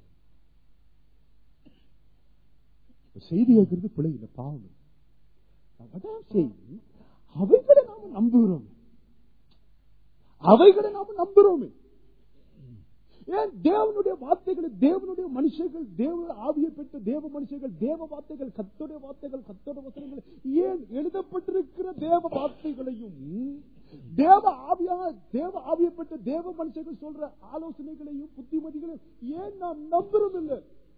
செய்தி கேட்கறது பிள்ளை இல்லை பாவம் இல்லை. அதான் செய்தி அவைகளை நாம நம்புகிறோம் அவைகளை நாம நம்புகிறோமே ஏன் தேவனுடைய வார்த்தைகளை தேவனுடைய மனுஷர்கள் தேவ ஆவியை பெற்ற தேவ மனுஷர்கள் தேவ வார்த்தைகள் கத்தோடைய வார்த்தைகள் கத்தோட வசனங்கள் ஏன் எழுதப்பட்டிருக்கிற தேவ வார்த்தைகளையும் தேவ ஆவியா தேவ ஆவியை பெற்ற தேவ மனுஷர்கள் சொல்ற ஆலோசனைகளையும் புத்திமதிகளையும் ஏன் நாம் நம்புறோம் இல்லை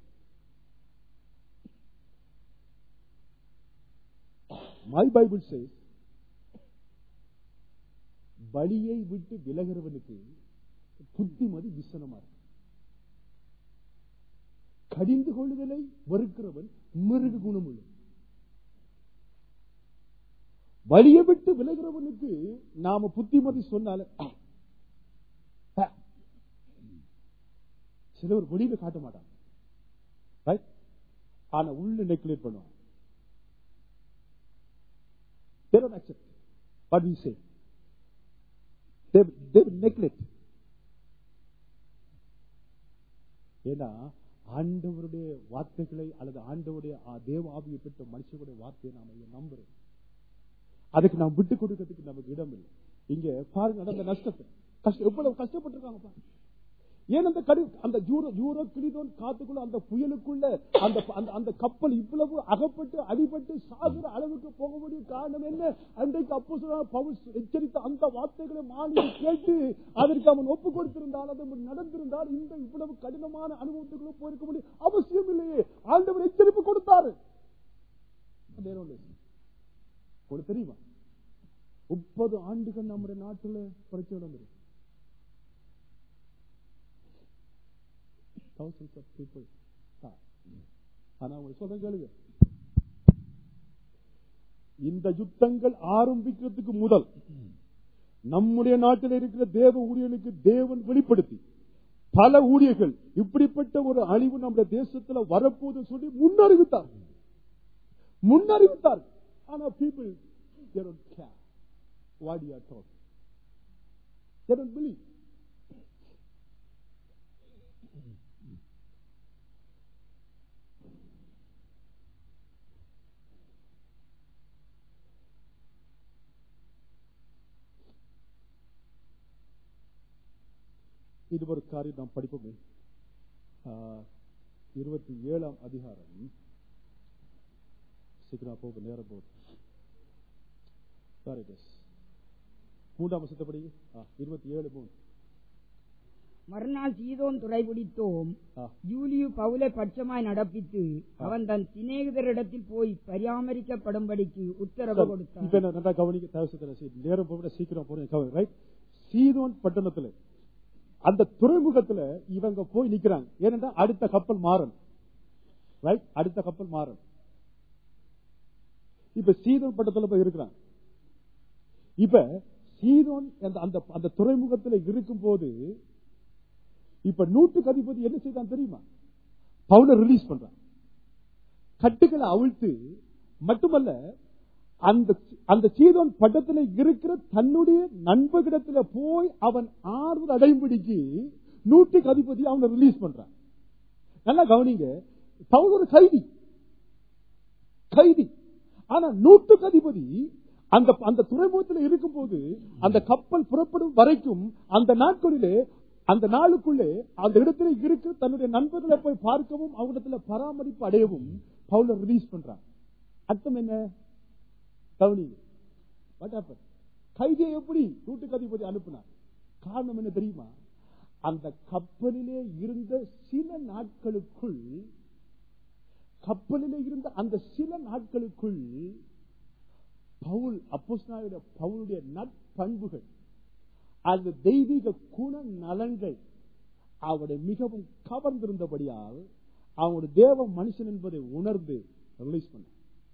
மை பைபிள் says பலியை விட்டு விலகிறவனுக்கு புத்திமதி விசனமா இருக்கு கடிந்து கொள்ளுதலை வெறுக்கிறவன் மிருக குணமுள்ள வழியை விட்டு விலகிறவனுக்கு நாம புத்திமதி சொன்னால அஹ், அஹ். சிலர் வெளியில காட்ட மாட்டாங்க Right? ஆனா உள்ள நெக்லேட் பண்ணுவான் They don't accept what we say. They, they will neglect. ஏன்னா ஆண்டவருடைய வார்த்தைகளை அல்லது ஆண்டவருடைய ஆ தேவ ஆவியை பெற்ற மனுஷனுடைய வார்த்தையை நாம நம்புறோம் அதுக்கு நாம் விட்டு கொடுக்கறதுக்கு நமக்கு இடம் இல்லை இங்க பாருங்க நடந்த நஷ்டத்தை கஷ்டம் எவ்வளவு கஷ்டப்பட்டிருக்காங்க பாருங்க ஏன் அந்த கடு அந்த ஜூரோ ஜூரோ கிளிதோன் காத்துக்குள்ள அந்த புயலுக்குள்ள அந்த அந்த அந்த கப்பல் இவ்வளவு அகப்பட்டு அடிபட்டு சாகுற அளவுக்கு போக வேண்டிய காரணம் என்ன அன்றைக்கு அப்போ பவுல் எச்சரித்த அந்த வார்த்தைகளை மாநில கேட்டு அதற்கு அவன் ஒப்பு கொடுத்திருந்தால் அது நடந்திருந்தால் இந்த இவ்வளவு கடினமான அனுபவத்துக்குள்ள போயிருக்க முடியும் அவசியம் இல்லையே ஆண்டவர் எச்சரிப்பு கொடுத்தாரு உங்களுக்கு தெரியுமா முப்பது ஆண்டுகள் நம்முடைய நாட்டுல பிரச்சனை நடந்தது thousands of people die. ஆனா அவங்க சொல்ற கேளுங்க இந்த யுத்தங்கள் ஆரம்பிக்கிறதுக்கு முதல் நம்முடைய நாட்டில் இருக்கிற தேவ ஊழியர்களுக்கு தேவன் வெளிப்படுத்தி பல ஊழியர்கள் இப்படிப்பட்ட ஒரு அழிவு நம்முடைய தேசத்துல வரப்போது சொல்லி முன்னறிவித்தார் முன்னறிவித்தார் ஆனா people they don't care what you are talking they don't believe இது ஒரு காரியம் நாம் படிப்போமே இருபத்தி ஏழாம் அதிகாரம் சீக்கிரம் போக நேரம் போகுது சாரி மூன்றாம் வருஷத்தப்படி இருபத்தி ஏழு மூணு மறுநாள் சீதோன் துறைபிடித்தோம் ஆ. யூலியு பவுலை பட்சமாய் நடப்பித்து அவன் தன் சிநேகிதரிடத்தில் போய் பராமரிக்கப்படும்படிக்கு உத்தரவு இப்ப கொடுத்தான் என்ன நல்லா கவனிக்க தேவசத்துல நேரம் போக சீக்கிரம் போறேன் ரைட் சீதோன் பட்டணத்துல அந்த துறைமுகத்துல இவங்க போய் நிக்கிறாங்க ஏனென்றா அடுத்த கப்பல் மாறன் ரைட் அடுத்த கப்பல் மாறன் இப்ப சீதோன் பட்டத்துல போய் இருக்கிறாங்க இப்ப சீதோன் அந்த அந்த அந்த துறைமுகத்துல இருக்கும் போது இப்ப நூற்றுக்கு அதிபதி என்ன செய்தான் தெரியுமா பவுல ரிலீஸ் பண்றான் கட்டுகளை அவிழ்த்து மட்டுமல்ல அந்த அந்த சீதோன் பட்டத்துல இருக்கிற தன்னுடைய நண்பர்களிடத்துல போய் அவன் ஆறுதல் அடையும்படிக்கு நூற்றுக்கு அதிபதி அவனை ரிலீஸ் பண்றான் நல்லா கவனிங்க பவுல் ஒரு கைதி கைதி ஆனா நூற்றுக்கு அதிபதி அந்த அந்த துறைமுகத்தில் இருக்கும் போது அந்த கப்பல் புறப்படும் வரைக்கும் அந்த நாட்களிலே அந்த நாளுக்குள்ளே அந்த இடத்துல இருக்கு தன்னுடைய நண்பர்களை போய் பார்க்கவும் அவரிடத்துல பராமரிப்பு அடையவும் பவுல ரிலீஸ் பண்றான் அர்த்தம் என்ன கவனிங்க What happened? கைதியை எப்படி நூற்றுக்கு அதிபதி அனுப்பினார் காரணம் என்ன தெரியுமா அந்த கப்பலிலே இருந்த சில நாட்களுக்குள் கப்பலிலே இருந்த அந்த சில நாட்களுக்குள் பவுல் அப்போஸ்தலனாகிய பவுலுடைய நற்பண்புகள் அந்த தெய்வீக குண நலன்கள் அவரை மிகவும் கவர்ந்திருந்தபடியால் அவனுடைய தேவ மனுஷன் என்பதை உணர்ந்து ரிலீஸ் பண்ண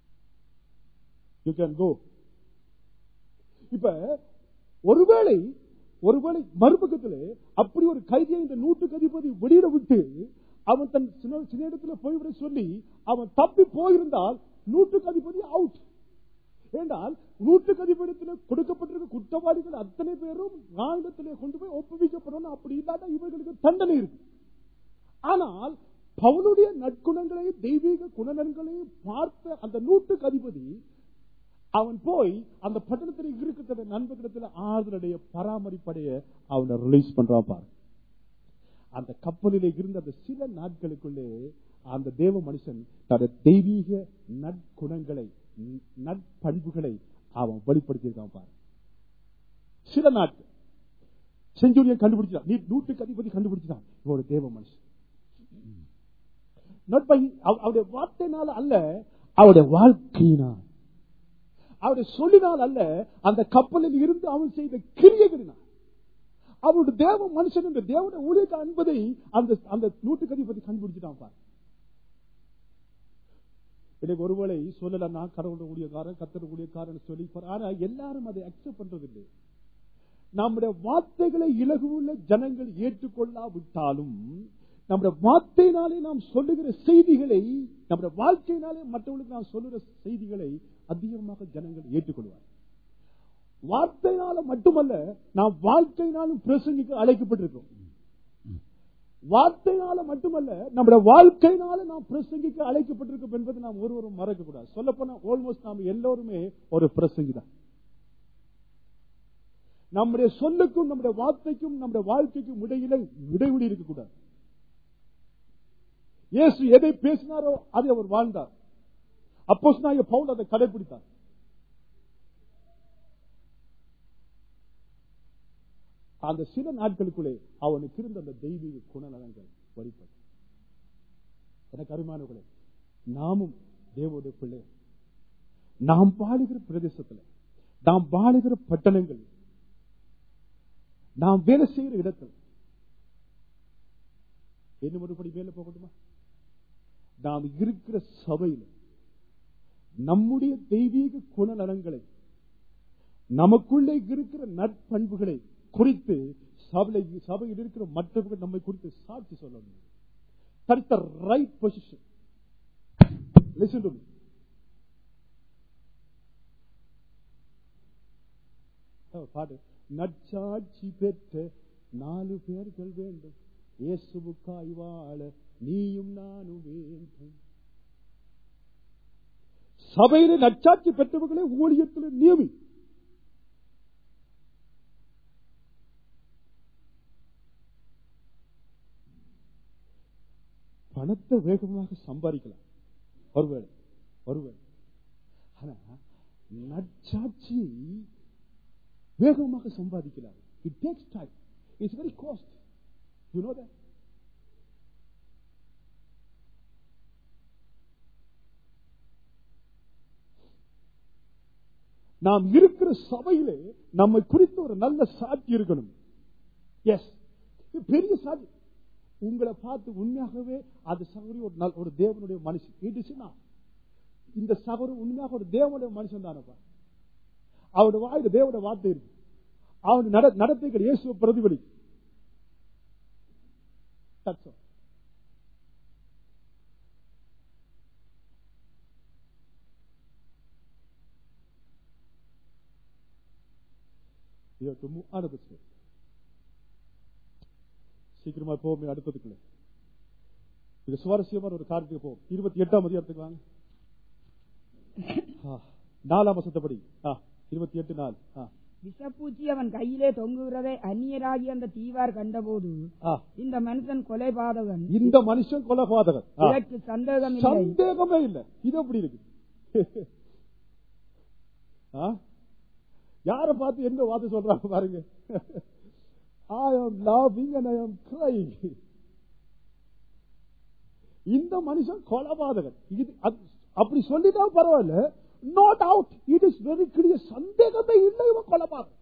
யூ கேன் கோ இப்ப ஒருவேளை ஒருவேளை மறுபக்கத்தில் அப்படி ஒரு கைதியை இந்த நூற்றுக்கு அதிபதி வெளியிட விட்டு அவன் தன் சின்ன சின்ன இடத்துல போய்விட சொல்லி அவன் தப்பி போயிருந்தால் நூற்றுக்கு அதிபதி அவுட் ஏண்டால் நூற்றுக்கு அதிபதியில் கொடுக்கப்பட்டிருக்க குற்றவாளிகள் அத்தனை பேரும் ராணுவத்திலே கொண்டு போய் ஒப்புவிக்கப்படணும் அப்படி இல்லாத இவர்களுக்கு தண்டனை இருக்கு ஆனால் பவுனுடைய நற்குணங்களையும் தெய்வீக குணநலன்களையும் பார்த்த அந்த நூற்றுக்கு அதிபதி அவன் போய் அந்த பட்டணத்தில் இருக்கிற நண்பர்களிடத்தில் ஆறுதலுடைய பராமரிப்படைய அவனை ரிலீஸ் பண்றான் பாரு அந்த கப்பலிலே இருந்த அந்த சில நாட்களுக்குள்ளே அந்த தேவ மனுஷன் தன்னுடைய தெய்வீக நற்குணங்களை நற்பண்புகளை அவன் வெளிப்படுத்தியிருக்கான் பாரு சில நாட்கள் செஞ்சூரியன் கண்டுபிடிச்சான் நீ நூற்றுக்கு அதிபதி கண்டுபிடிச்சான் இவனோட தேவ மனுஷன் Not by- அவ- அவருடைய வார்த்தையினால அல்ல அவருடைய வாழ்க்கையினால் அவருடைய சொல்லினால் அல்ல அந்த கப்பலில் இருந்து அவன் செய்த கிரியைகளினால் அவருடைய தேவ மனுஷன் என்ற தேவனுடைய ஊழியக்க என்பதை அந்த அந்த நூற்றுக்கு அதிபதி கண்டுபிடிச்சுட்டான் பாரு எனக்கு ஒருவேளை சொல்லலாம் நான் கடவுளுடைய ஊழியக்காரன் கத்தர் ஊழியக்காரன் சொல்லி ஆனா எல்லாரும் அதை அக்செப்ட் பண்றதில்லை நம்முடைய வார்த்தைகளை இலகுவுள்ள ஜனங்கள் ஏற்றுக்கொள்ளாவிட்டாலும் நம்முடைய வார்த்தையினாலே நாம் சொல்லுகிற செய்திகளை நம்முடைய வாழ்க்கையினாலே மற்றவர்களுக்கு நாம் சொல்லுகிற செய்திகளை அதிகமாக ஜனங்கள் ஏற்றுக்கொள்வார் வார்த்தையினால மட்டுமல்ல நாம் வாழ்க்கையினாலும் பிரசங்கிக்க அழைக்கப்பட்டிருக்கிறோம் வார்த்தையினால மட்டுமல்ல நம்முடைய வாழ்க்கையினால நாம் பிரசங்கிக்க அழைக்கப்பட்டிருக்கோம் என்பதை நாம் ஒருவரும் மறக்க கூடாது சொல்ல போனா ஆல்மோஸ்ட் நாம் எல்லோருமே ஒரு பிரசங்கி தான் நம்முடைய சொல்லுக்கும் நம்முடைய வார்த்தைக்கும் நம்முடைய வாழ்க்கைக்கும் இடையில இடைவெளி இருக்கக்கூடாது இயேசு எதை பேசினாரோ அதை அவர் வாழ்ந்தார் அப்போ பவுல் அதை கடைபிடித்தார் அந்த சில நாட்களுக்குள்ளே அவனுக்கு இருந்த அந்த தெய்வீக குணநலங்கள் வழிபட்டு எனக்கு அருமானவர்களே நாமும் தேவோடைய பிள்ளை நாம் வாழுகிற பிரதேசத்தில் நாம் வாழுகிற பட்டணங்கள் நாம் வேலை செய்கிற இடத்தில் என்ன மறுபடி வேலை போகட்டுமா நாம் இருக்கிற சபையில் நம்முடைய தெய்வீக குணநலங்களை நமக்குள்ளே இருக்கிற நற்பண்புகளை குறித்து சபையில் சபையில் இருக்கிற மற்றவர்கள் நம்மை குறித்து சாட்சி சொல்ல முடியும் that the right position listen to பாடு நற்சாட்சி பெற்ற நாலு பேர்கள் வேண்டும் இயேசுவுக்காய் வாழ நீயும் நானும் வேண்டும் சபையில நற்சாட்சி பெற்றவர்களை ஊழியத்தில் நியமி பணத்தை வேகமாக சம்பாதிக்கலாம் ஒருவேளை ஒருவேளை ஆனா நற்சாட்சியை வேகமாக சம்பாதிக்கலாம் it takes time it's very cost you know that நாம் இருக்கிற சபையிலே நம்மை குறித்து ஒரு நல்ல சாட்சி இருக்கணும் எஸ் பெரிய சாட்சி உங்களை பார்த்து உண்மையாகவே அது சகோதரி ஒரு நல் ஒரு தேவனுடைய மனுஷன் இட் இஸ் இந்த சகோதரி உண்மையாக ஒரு தேவனுடைய மனுஷன் தானப்பா அவருடைய வாயில தேவனுடைய வார்த்தை இருக்கு அவன் நட நடத்தைகள் இயேசுவை பிரதிபலி சீக்கிரமா போவோம் அடுத்ததுக்குள்ள இது சுவாரஸ்யமான ஒரு காரியத்துக்கு போவோம் இருபத்தி எட்டாம் அதிகாரத்துக்கு வாங்க நாலாம் வசத்தப்படி இருபத்தி எட்டு நாள் விஷப்பூச்சி அவன் கையிலே தொங்குகிறதை அந்நியராகி அந்த தீவார் கண்டபோது இந்த மனுஷன் கொலைபாதகன் இந்த மனுஷன் கொலைபாதகன் இதற்கு சந்தேகம் இல்லை சந்தேகமே இல்லை இது எப்படி இருக்கு யார பார்த்து என்ன வார்த்தை சொல்றாங்க பாருங்க I am laughing and I am crying. இந்த மனுஷன் கொலபாதகன் இது அப்படி சொல்லிட்டா பரவாயில்ல no doubt it is very clear சந்தேகமே இல்லை இவன் கொலபாதகன்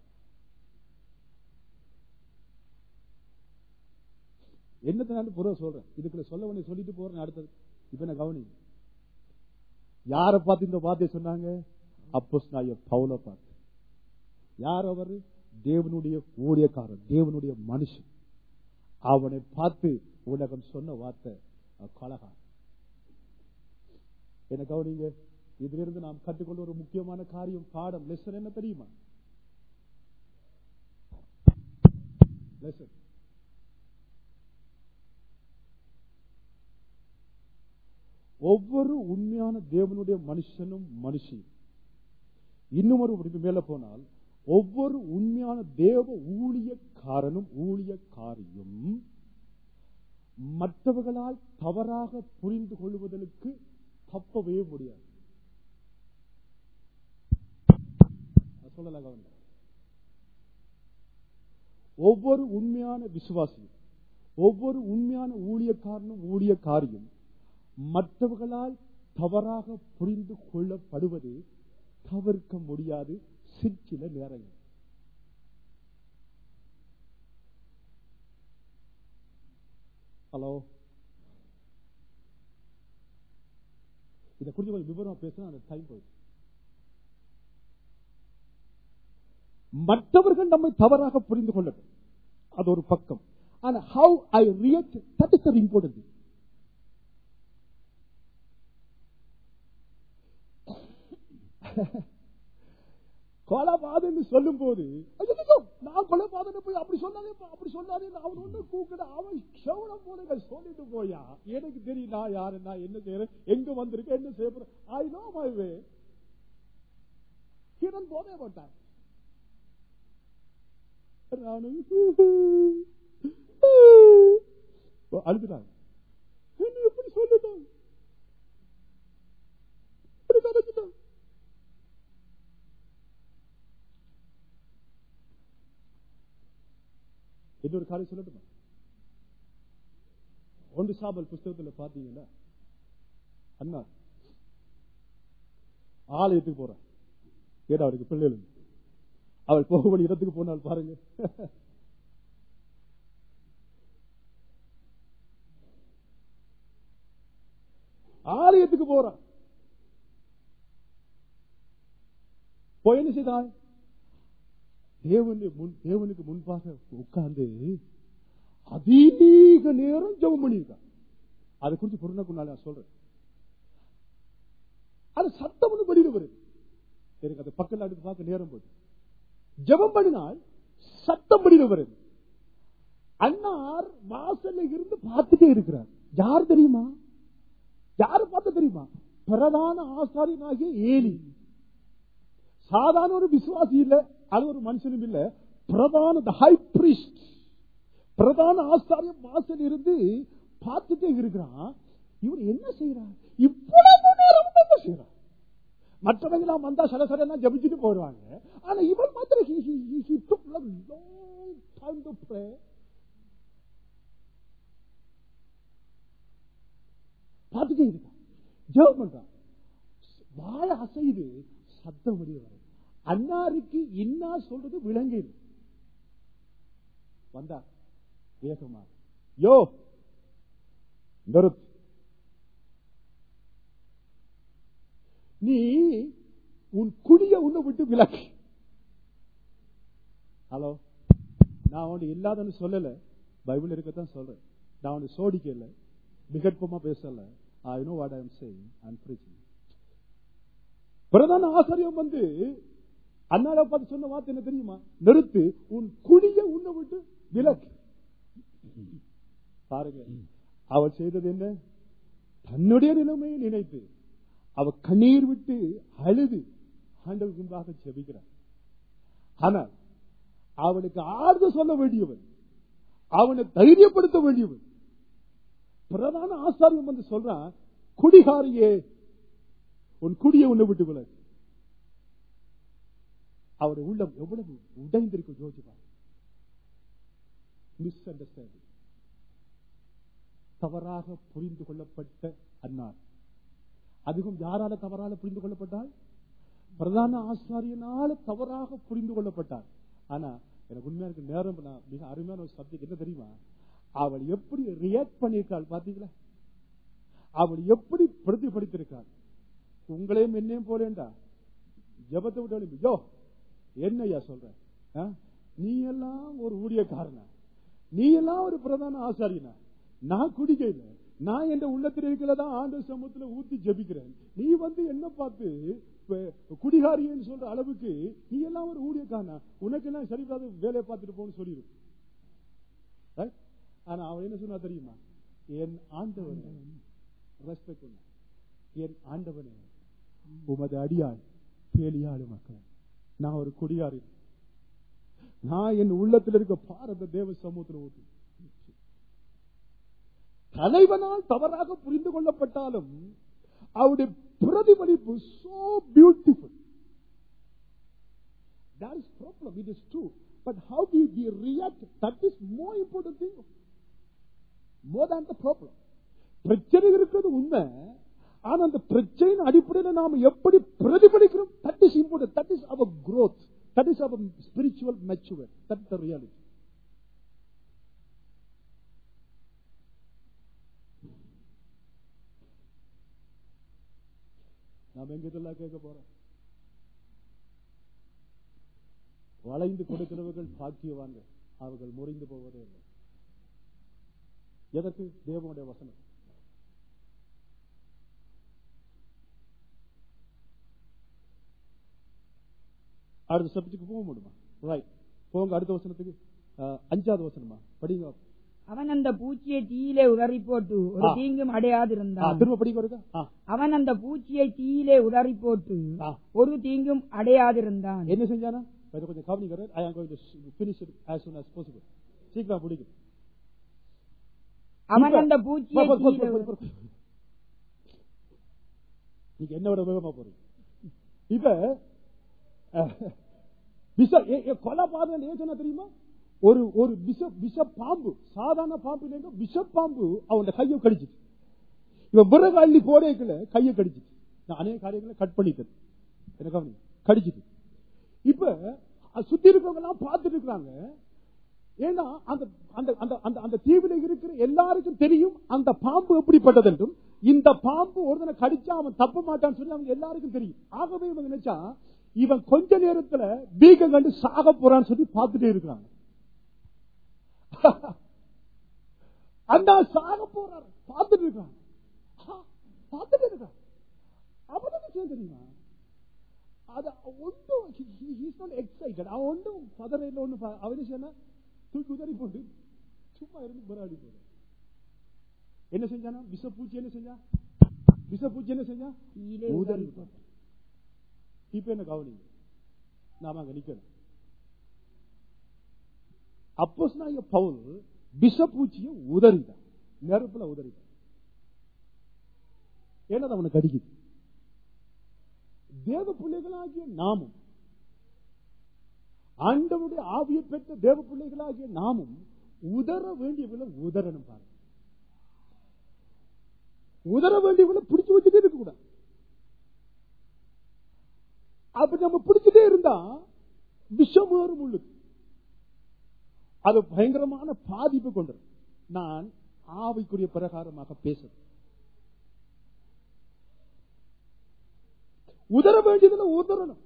என்னத்தை நான் புற சொல்றேன் இதுக்குள்ள சொல்ல வேண்டிய சொல்லிட்டு போறேன் அடுத்தது இப்ப நான் கவனி யார பார்த்து இந்த வார்த்தையை சொன்னாங்க அப்போஸ் நான் பவுல பார்த்து யார் அவரு தேவனுடைய ஊழியக்காரன் தேவனுடைய மனுஷன் அவனை பார்த்து உலகம் சொன்ன வார்த்தை கலகா என்ன கவனிங்க இதிலிருந்து நாம் கற்றுக்கொள்ள ஒரு முக்கியமான காரியம் பாடம் லெசன் என்ன தெரியுமா லெசன் ஒவ்வொரு உண்மையான தேவனுடைய மனுஷனும் மனுஷியும் இன்னும் ஒரு மேல போனால் ஒவ்வொரு உண்மையான தேவ ஊழியக்காரனும் ஊழியக்காரியும் மற்றவர்களால் தவறாக புரிந்து கொள்வதற்கு தப்பவே முடியாது சொல்லல கவனம் ஒவ்வொரு உண்மையான விசுவாசியும் ஒவ்வொரு உண்மையான ஊழியக்காரனும் ஊழியக்காரியும் மற்றவர்களால் தவறாக புரிந்து கொள்ளப்படுவது தவிர்க்க முடியாது சிற்சில நேரங்கள் ஹலோ இதை குறித்து கொஞ்சம் விவரமா பேசினா அந்த டைம் போயிடும் மற்றவர்கள் நம்மை தவறாக புரிந்து கொள்ளட்டும் அது ஒரு பக்கம் ஆனா how I react that is the important thing. கொலைபாதன்னு சொல்லும் போது ஐயோ, நான் கொலைபாதனை போய் அப்படி சொல்லாதே அப்படி சொல்லாதே அவன் ஒண்ணு கூப்பிட அவன் செவனம் போல சொல்லிட்டு போயா எனக்கு தெரியும் நான் யாரு நான் என்ன செய்யறேன் எங்க வந்திருக்கேன் என்ன செய்ய போறேன் ஐ நோ மை வே கிரண் போதே போட்டார் நானும் அழுதுட்டாங்க என்ன எப்படி சொல்லிட்டாங்க இப்படி கதைச்சிட்டாங்க இன்னொரு காரியம் சொல்லட்டுமா ஒன்று சாபல் புஸ்தகத்துல பாத்தீங்கன்னா அண்ணா ஆலயத்துக்கு போறான் ஏடா அவருக்கு பிள்ளைகள் அவள் போகக்கூடிய இடத்துக்கு போனால் பாருங்க ஆலயத்துக்கு போறான் போய் என்ன செய்தான் தேவனு முன் தேவனுக்கு முன்பாக உட்கார்ந்து அதிக நேரம் ஜெபம் பண்ணியிருக்கான் அதை குறித்து பொருளாக்கு நான் சொல்றேன் அது சத்தம் ஒன்று வெளியில வருது எனக்கு அந்த பக்கத்தில் அடுத்து பார்க்க நேரம் போது ஜெபம் பண்ணினால் சத்தம் வெளியில வருது அண்ணார் வாசல்ல இருந்து பார்த்துட்டே இருக்கிறார் யார் தெரியுமா யாரு பார்த்து தெரியுமா பிரதான ஆசாரியனாகிய ஏலி சாதாரண ஒரு விசுவாசி இல்ல அது ஒரு மனுஷனும் இல்ல பிரதான ஹை பிரிஸ்ட் பிரதான ஆசாரியம் வாசல் இருந்து பார்த்துட்டே இருக்கிறான் இவர் என்ன செய்யறார் இவ்வளவு நேரம் என்ன செய்யறார் மற்றவங்க எல்லாம் வந்தா சில சில ஜபிச்சுட்டு போயிடுவாங்க ஆனா இவன் மாத்திரம் he- he- he- he took a long time to pray. பார்த்துட்டே இருக்கான் ஜெபம் பண்றான் வாழ அசைது சத்தம் வெளியே வரும் அன்னாருக்கு இன்னா சொல்றது விளங்கல வந்தா வேகமா யோ நிறுத்து நீ உன் குடிய உன்னை விட்டு விலக்கு ஹலோ நான் உன்னை இல்லாதன்னு சொல்லல பைபிள் இருக்கத்தான் சொல்றேன் நான் உன்னை சோடிக்கல மிகற்பமா பேசல I know what I am saying I'm preaching பிரதான ஆசிரியம் வந்து அண்ணாவை பார்த்து சொன்ன வார்த்தை என்ன தெரியுமா நிறுத்து உன் குடிய உன்னை விட்டு விலக்கு பாருங்க அவள் செய்தது என்ன தன்னுடைய நிலைமையை நினைத்து அவ கண்ணீர் விட்டு அழுது ஆண்டவருக்கு முன்பாக செபிக்கிறார் ஆனால் அவனுக்கு ஆறுதல் சொல்ல வேண்டியவன் அவனை தைரியப்படுத்த வேண்டியவன் பிரதான ஆசாரியம் வந்து சொல்றான் குடிகாரியே உன் குடியை உன்னை விட்டு விலகு அவருடைய உள்ளம் எவ்வளவு உடைந்திருக்கும் யோசிப்பார் மிஸ் அண்டர்ஸ்டாண்டிங் தவறாக புரிந்து கொள்ளப்பட்ட அன்னார் அதுவும் யாரால தவறால புரிந்து கொள்ளப்பட்டால் பிரதான ஆசாரியனால தவறாக புரிந்து கொள்ளப்பட்டார் ஆனா எனக்கு உண்மையா இருக்கு நேரம் நான் மிக அருமையான ஒரு சப்ஜெக்ட் என்ன தெரியுமா அவள் எப்படி ரியாக்ட் பண்ணியிருக்காள் பாத்தீங்களா அவள் எப்படி பிரதிபலித்திருக்காள் உங்களையும் என்னையும் போலேண்டா ஜபத்தை விட்டு எழுப்பி, யோ என்னய்யா சொல்ற ஆ? நீ எல்லாம் ஒரு ஊழியக்காரனா நீ எல்லாம் ஒரு பிரதான ஆசாரியனா நான் குடிக்கல நான் என் உள்ளத்தில் இருக்கிறதான் ஆண்டு சமூகத்துல ஊத்தி ஜபிக்கிறேன் நீ வந்து என்ன பார்த்து இப்ப குடிகாரியன்னு சொல்ற அளவுக்கு நீ எல்லாம் ஒரு ஊழியக்காரனா உனக்கு எல்லாம் சரியில்லாத வேலையை பார்த்துட்டு போன்னு சொல்லிடும் Right? ஆனா அவன் என்ன சொன்னா தெரியுமா என் ஆண்டவன் ரெஸ்பெக்ட் என் ஆண்டவனே உமது அடியாள் பேலியாடு மக்கள் நான் ஒரு குடியாரி நான் என் உள்ளத்தில் இருக்க பாரத தேவ சமூகத்தில் ஊற்றி தலைவனால் தவறாக புரிந்து கொள்ளப்பட்டாலும் அவருடைய பிரதிபலிப்பு so beautiful That is problem. It is true. But how do we react? That is more important thing. More than the problem. பிரச்சனை இருக்கிறது உண்மை ஆனா அந்த பிரச்சனையின் அடிப்படையில் நாம எப்படி பிரதிபலிக்கிறோம் that is important that is our growth that is our spiritual mature that the reality நாம் எங்க இதெல்லாம் கேட்க போறோம் வளைந்து கொடுக்கிறவர்கள் பாக்கியவாங்க அவர்கள் முறிந்து போவதே இல்லை எதற்கு தேவனுடைய வசனம் அடுத்த சப்ஜெக்ட் போக முடியுமா ரைட் போங்க அடுத்த வசனத்துக்கு அஹ், அஞ்சாவது வசனமா படிங்க அவன் அந்த பூச்சியை தீயிலே உதறி போட்டு ஒரு ஆ. தீங்கும் ஆ, அடையாதிருந்தான் திரும்ப படிக்க வருங்க ஆ, அவன் அந்த பூச்சியை தீயிலே உதறி போட்டு ஆ. ஒரு தீங்கும் அடையாதிருந்தான் என்ன செஞ்சானா இதை கொஞ்சம் கவனிக்கிறேன் I am going to finish it as soon as possible சீக்கிரம் பிடிக்கும் அவன் இப்ப- அந்த பூச்சியை போ, போ, போ, தீயிலே போ, போ, போ. நீங்க என்ன விட வேகமா போறீங்க இப்ப அஹ், விஷ ஏ- ஏ, கொலை பாதம் ஏன் சொன்னா தெரியுமா ஒரு ஒரு விஷ விஷ பாம்பு சாதாரண பாம்பு இல்லைங்க விஷ பாம்பு அவன் கையை கடிச்சிச்சு இவன் விறகு அள்ளி போடேக்கல கையை கடிச்சிச்சு நான் அநேக காரியங்களை கட் பண்ணிட்டேன் என்ன கவனி கடிச்சிட்டு இப்ப அஹ், சுத்தி இருக்கவங்க எல்லாம் பார்த்துட்டு இருக்காங்க ஏன்னா அந்த அந்த அந்த அந்த அந்த தீவில இருக்கிற எல்லாருக்கும் தெரியும் அந்த பாம்பு எப்படிப்பட்டது என்றும் இந்த பாம்பு ஒருத்தனை கடிச்சா அவன் தப்ப மாட்டான்னு சொல்லி அவங்க எல்லாருக்கும் தெரியும் ஆகவே இவங்க நினைச்சா இவன் கொஞ்ச நேரத்துல பீகம் கண்டு சாக போறான்னு சொல்லி பார்த்துட்டே இருக்கிறாங்க அந்த சாக போறாரு பார்த்துட்டு இருக்கான் ஆ, பார்த்துட்டு இருக்கான் அவனுக்கு செய்ய தெரியுமா அது ஒன்றும் ஹீஸ் நாட் எக்ஸைட்டட் அவன் ஒன்றும் பதறையில் ஒன்றும் அவனு சொன்னா தூக்கி உதறி போட்டு சும்மா இருந்து போராடி போடு என்ன செஞ்சானா விஷப்பூச்சி என்ன செஞ்சா விஷப்பூச்சி என்ன செஞ்சா தீயிலே உதறி உதறி போட்டு இப்ப என்ன கவனிங்க நாம அங்க நிக்கணும் அப்போஸ் பவுல் விஷப்பூச்சியை உதறிதான் நெருப்புல உதறிதான் ஏன்னா அது அவனை கடிக்குது தேவ பிள்ளைகளாகிய நாமும் ஆண்டவருடைய ஆவியை பெற்ற தேவ பிள்ளைகளாகிய நாமும் உதர வேண்டியவளை உதரணும் பாருங்க உதர வேண்டியவளை பிடிச்சு வச்சுட்டே இருக்க கூடாது அப்படி நம்ம பிடிச்சிட்டே இருந்தா விஷம் ஏறும் உள்ளுக்கு அது பயங்கரமான பாதிப்பு கொண்டது நான் ஆவிக்குரிய பிரகாரமாக பேசுறேன் உதர வேண்டியதுல உதறணும்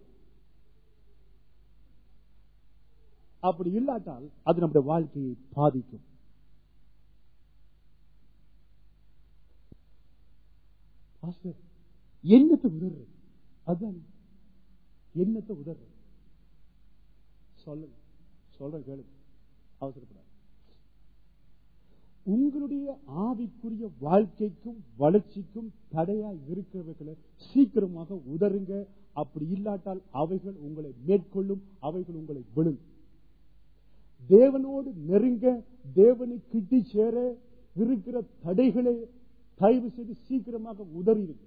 அப்படி இல்லாட்டால் அது நம்முடைய வாழ்க்கையை பாதிக்கும் பாஸ்டர், என்னத்தை உதறது அதுதான் என்னத்தை உதறது சொல்லுங்க சொல்ற கேளு அவசரப்படாது உங்களுடைய ஆவிக்குரிய வாழ்க்கைக்கும் வளர்ச்சிக்கும் தடையா இருக்கிறவர்களை சீக்கிரமாக உதருங்க அப்படி இல்லாட்டால் அவைகள் உங்களை மேற்கொள்ளும் அவைகள் உங்களை விழுங்கும் தேவனோடு நெருங்க தேவனை கிட்டி சேர இருக்கிற தடைகளை தயவு செய்து சீக்கிரமாக உதறிடுங்க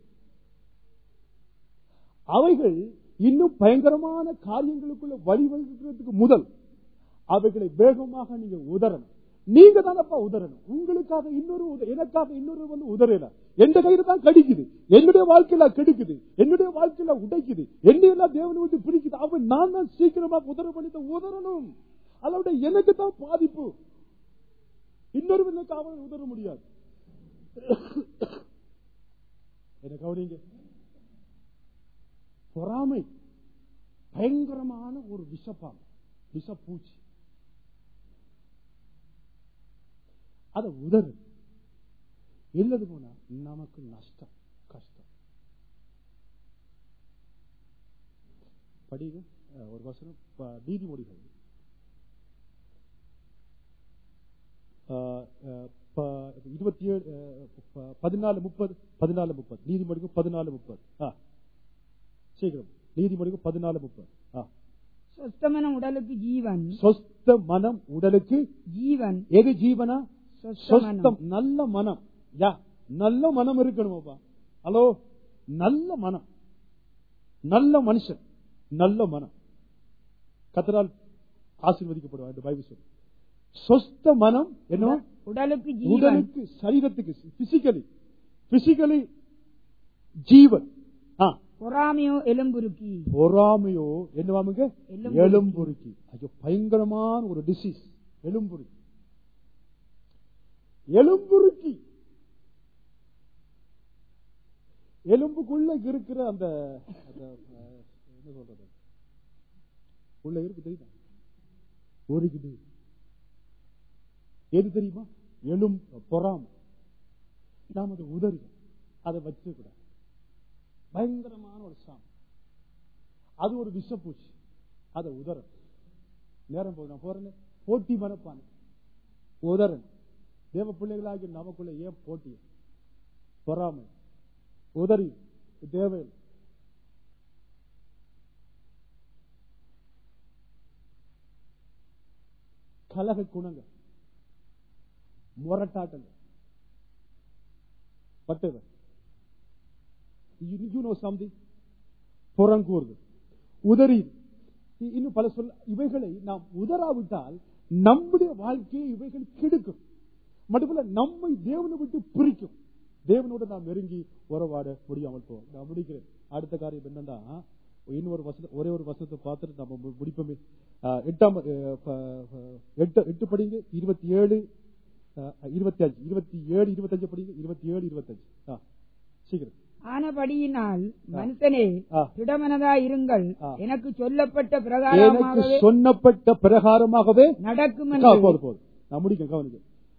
அவைகள் இன்னும் பயங்கரமான காரியங்களுக்குள்ள வழிவகுக்கிறதுக்கு முதல் அவைகளை வேகமாக நீங்க உதறணும் நீங்க தானப்பா உதறணும் உங்களுக்காக இன்னொரு உத- எனக்காக இன்னொரு வந்து உதறல எந்த கையில தான் கடிக்குது என்னுடைய வாழ்க்கையில கெடுக்குது என்னுடைய வாழ்க்கையில உடைக்குது என்னையெல்லாம் தேவனை விட்டு பிடிக்குது அவன் நான் தான் சீக்கிரமாக உதற பண்ணி உதறணும் அதோட எனக்கு தான் பாதிப்பு இன்னொருவனுக்கு அவன் உதற முடியாது என்ன கவனிங்க பொறாமை பயங்கரமான ஒரு விஷப்பாம்பு விஷப்பூச்சி அதை உதறு இல்லது போனா நமக்கு நஷ்டம் கஷ்டம் படிங்க அஹ், ஒரு வசனம் ப- நீதிமொழிகள் அஹ், அஹ், ப- இருபத்தி ஏழு அஹ், ப- பதினாலு முப்பது பதினாலு முப்பது நீதிமொழிகள் பதினாலு முப்பது ஆ சீக்கிரம் நீதிமொழிகள் பதினாலு முப்பது ஆ சொஸ்தமன உடலுக்கு ஜீவன் சொஸ்த மனம் உடலுக்கு ஜீவன் எது ஜீவனா சொஸ்தமனம் சொஸ்தம் நல்ல மனம் யா நல்ல மனம் இருக்கணுமாப்பா ஹலோ நல்ல மனம் நல்ல மனுஷன் நல்ல மனம் கத்தரால் ஆசீர்வதிக்கப்படுவா இந்த பைபிள் சொல்லு சொஸ்த மனம் என்ன உடலுக்கு ஜீவன் உடலுக்கு சரீரத்துக்கு பிசிக்கலி பிசிக்கலி ஜீவன் ஆ பொறாமையோ எலும்புருக்கி பொறாமையோ என்னவாமுங்க எலும்புருக்கி. எலும்புருக்கி ஐயோ பயங்கரமான ஒரு டிசீஸ் எலும்புருக்கி எலும்புருக்கி எலும்புக்குள்ள இருக்கிற அந்த அந்த, அஹ், என்ன சொல்றது உள்ள இருக்கு தெரியுமா உருக்குது எது தெரியுமா எழும் பொறாமை நாம் அதை உதறி அதை வச்சுக்கூடாது பயங்கரமான ஒரு சாமி அது ஒரு விஷப்பூச்சி அதை உதற நேரம் போது நான் போறேன்னு போட்டி மனப்பான உதறன் தேவ பிள்ளைகளாகி நமக்குள்ள ஏன் போட்டி பொறாமை உதறி தேவையில்லை கலக குணங்கள் முரட்டாட்டங்கள் whatever. You, you know something? புறங்கூறுது உதறி இ- இன்னும் பல சொல்ல இவைகளை நாம் உதராவிட்டால் நம்முடைய வாழ்க்கையை இவைகள் கெடுக்கும் மட்டுமல்ல நம்மை தேவனை விட்டு பிரிக்கும் தேவனோடு நாம் நெருங்கி உறவாட முடியாமல் போவோம் நான் முடிக்கிறேன் அடுத்த காரியம் என்னன்னா இன்னொரு வசன ஒரே ஒரு வசனத்தை பார்த்துட்டு நம்ம மு- முடிப்போமே ஆஹ், எட்டாம் அஹ், ப- ப- எட்டு எட்டு படிங்க இருபத்தி ஏழு இருபத்தி அஞ்சு இருபத்தி ஏழு இருபத்தஞ்சு படிங்க இருபத்தி ஏழு இருபத்தஞ்சு ஆ, சீக்கிரம் ஆனபடியினால் மனுஷனே ஆ. திடமனதா இருங்கள் ஆ. எனக்கு சொல்லப்பட்ட எனக்கு பிரகாரமாகவே சொன்னப்பட்ட பிரகாரமாகவே நடக்கும் ஆ, என்று போதும் போதும் நான் முடிக்க கவனிக்க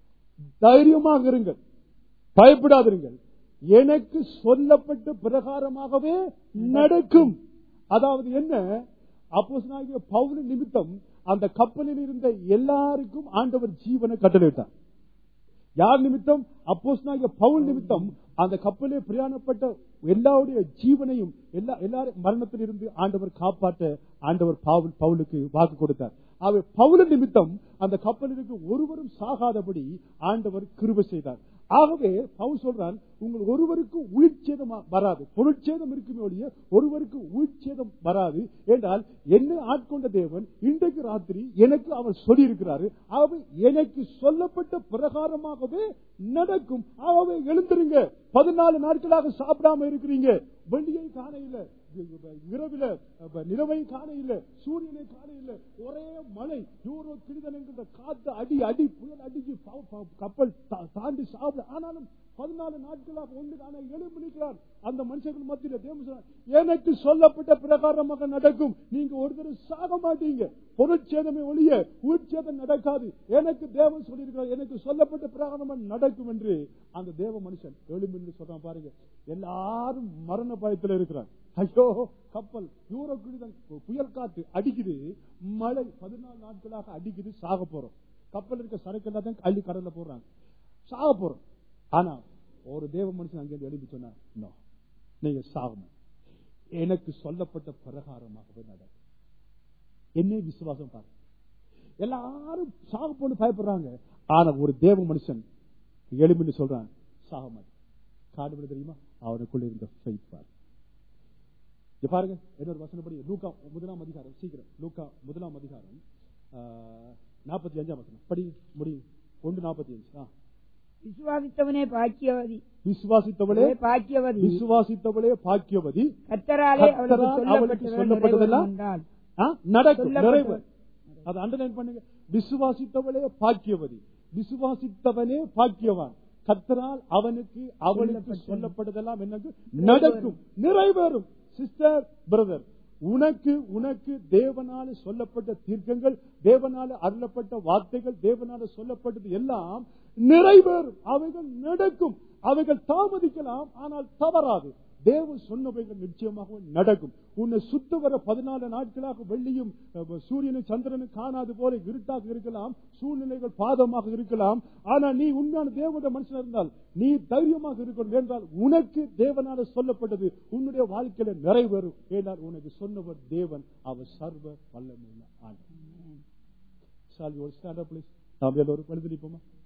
தைரியமாக இருங்கள் பயப்படாதிருங்கள் எனக்கு சொல்லப்பட்ட பிரகாரமாகவே நடக்கும் அதாவது என்ன அப்போஸ்தலனாகிய பவுல் நிமித்தம் அந்த கப்பலில் இருந்த எல்லாருக்கும் ஆண்டவர் ஜீவனை கட்டளையிட்டார் யார் நிமித்தம் அப்போஸ்தலனாகிய பவுல் நிமித்தம் அந்த கப்பலே பிரயாணப்பட்ட எல்லாருடைய ஜீவனையும் எல்லா எல்லாரும் மரணத்தில் இருந்து ஆண்டவர் காப்பாற்ற ஆண்டவர் பவுல் பவுலுக்கு வாக்கு கொடுத்தார் அவை பவுல நிமித்தம் அந்த கப்பலிற்கு ஒருவரும் சாகாதபடி ஆண்டவர் கிருபை செய்தார் ஆகவே பவுல் சொல்றான் உங்கள் ஒருவருக்கும் உயிர்ச்சேதம் வராது பொருட்சேதம் இருக்குமே ஒழிய ஒருவருக்கு உயிர்ச்சேதம் வராது என்றால் என்ன ஆட்கொண்ட தேவன் இன்றைக்கு ராத்திரி எனக்கு அவர் சொல்லி இருக்கிறாரு ஆகவே எனக்கு சொல்லப்பட்ட பிரகாரமாகவே நடக்கும் ஆகவே எழுந்திருங்க பதினாலு நாட்களாக சாப்பிடாம இருக்கிறீங்க வெள்ளியை காண இல்ல இரவில அப்ப நிலவை காண இல்ல சூரியனை காண இல்ல ஒரே மழை யூரோ கிழிதல் என்கின்ற காத்து அடி அடி புயல் அடிச்சு ப- ப- கப்பல் தா- தாண்டி சாப்பிட ஆனாலும் பதினாலு நாட்களாக ஒன்று காண எழும்பி நிற்கிறார் அந்த மனுஷர்கள் மத்தியில தேவன் சொல்றார், எனக்கு சொல்லப்பட்ட பிரகாரமாக நடக்கும் நீங்க ஒரு தடவை சாக மாட்டீங்க பொருட்சேதமே ஒழிய உயிர்ச்சேதம் நடக்காது எனக்கு தேவன் சொல்லியிருக்கிறார் எனக்கு சொல்லப்பட்ட பிரகாரமாக நடக்கும் என்று அந்த தேவ மனுஷன் எழும்பி நின்று சொல்றான் பாருங்க எல்லாரும் மரண பயத்துல இருக்கிறார் ஐயோ கப்பல் யூரோ கிழிதல் புயல் காத்து அடிக்குது மழை பதினாலு நாட்களாக அடிக்குது சாக போறோம் கப்பல் இருக்க சரக்கு எல்லாத்தையும் அள்ளி கடல்ல போடுறாங்க சாக போறோம் ஆனா ஒரு தேவ மனுஷன் அங்கே எழுப்பி சொன்னார் "No, நீங்க சாகணும் எனக்கு சொல்லப்பட்ட பிரகாரமாகவே நடக்கும் என்ன விசுவாசம் பாருங்க எல்லாரும் சாக போன்னு பயப்படுறாங்க ஆனா ஒரு தேவ மனுஷன் எலும்புன்னு சொல்றான் சாக மாட்டேன் காடு தெரியுமா அவனுக்குள்ள இருந்த faith பாரு இங்க பாருங்க இன்னொரு வசனப்படி லூக்கா முதலாம் அதிகாரம் சீக்கிரம் லூக்கா முதலாம் அதிகாரம் நாற்பத்தி அஞ்சாம் வசனம் படி முடியும் ஒன்று நாற்பத்தி அஞ்சு ஆ. விசுவாசித்தவனே பாக்கியவதி விசுவாசித்தவளே பாக்கியவதி விசுவாசித்தவளே பாக்கியவதி கத்தராலே அவளுக்கு கர்த்தரால் அவளுக்கு சொல்லப்பட்டதெல்லாம் சொல்லப்பட்டதெல்லாம் நிறைவேறும் என்றால் ஆ, நடக்கும் சொல்லப்பட்டது. நிறைவு அதை அண்டர்லைன் பண்ணுங்க விசுவாசித்தவளே பாக்கியவதி விசுவாசித்தவனே பாக்கியவான் கர்த்தரால் அவனுக்கு அவளுக்கு சொல்லப்பட்டது. சொல்லப்பட்டதெல்லாம் என்னது நடக்கும் நிறைவேறும் சிஸ்டர் பிரதர் உனக்கு உனக்கு தேவனால சொல்லப்பட்ட தீர்க்கங்கள் தேவனால அருளப்பட்ட வார்த்தைகள் தேவனால சொல்லப்பட்டது எல்லாம் நிறைவேறும் அவைகள் நடக்கும் அவைகள் தாமதிக்கலாம் ஆனால் தவறாது தேவன் சொன்னவைகள் நிச்சயமாக நடக்கும் உன்னை சுத்த வர பதினாலு நாட்களாக வெள்ளியும் அஹ், சூரியனும் சந்திரனும் காணாது போல இருட்டாக இருக்கலாம் சூழ்நிலைகள் பாதமாக இருக்கலாம் ஆனா நீ உண்மையான தேவனுடைய மனுஷன் இருந்தால் நீ தைரியமாக இருக்கணும் என்றால் உனக்கு தேவனால சொல்லப்பட்டது உன்னுடைய வாழ்க்கையில நிறைவேறும் ஏனால் உனக்கு சொன்னவர் தேவன் அவர் சர்வ வல்லமையுள்ள ஆண்டு சால் யுவர் ஸ்டாண்ட் அப் நாம் எல்லோரும் எழுதி நிற்போமா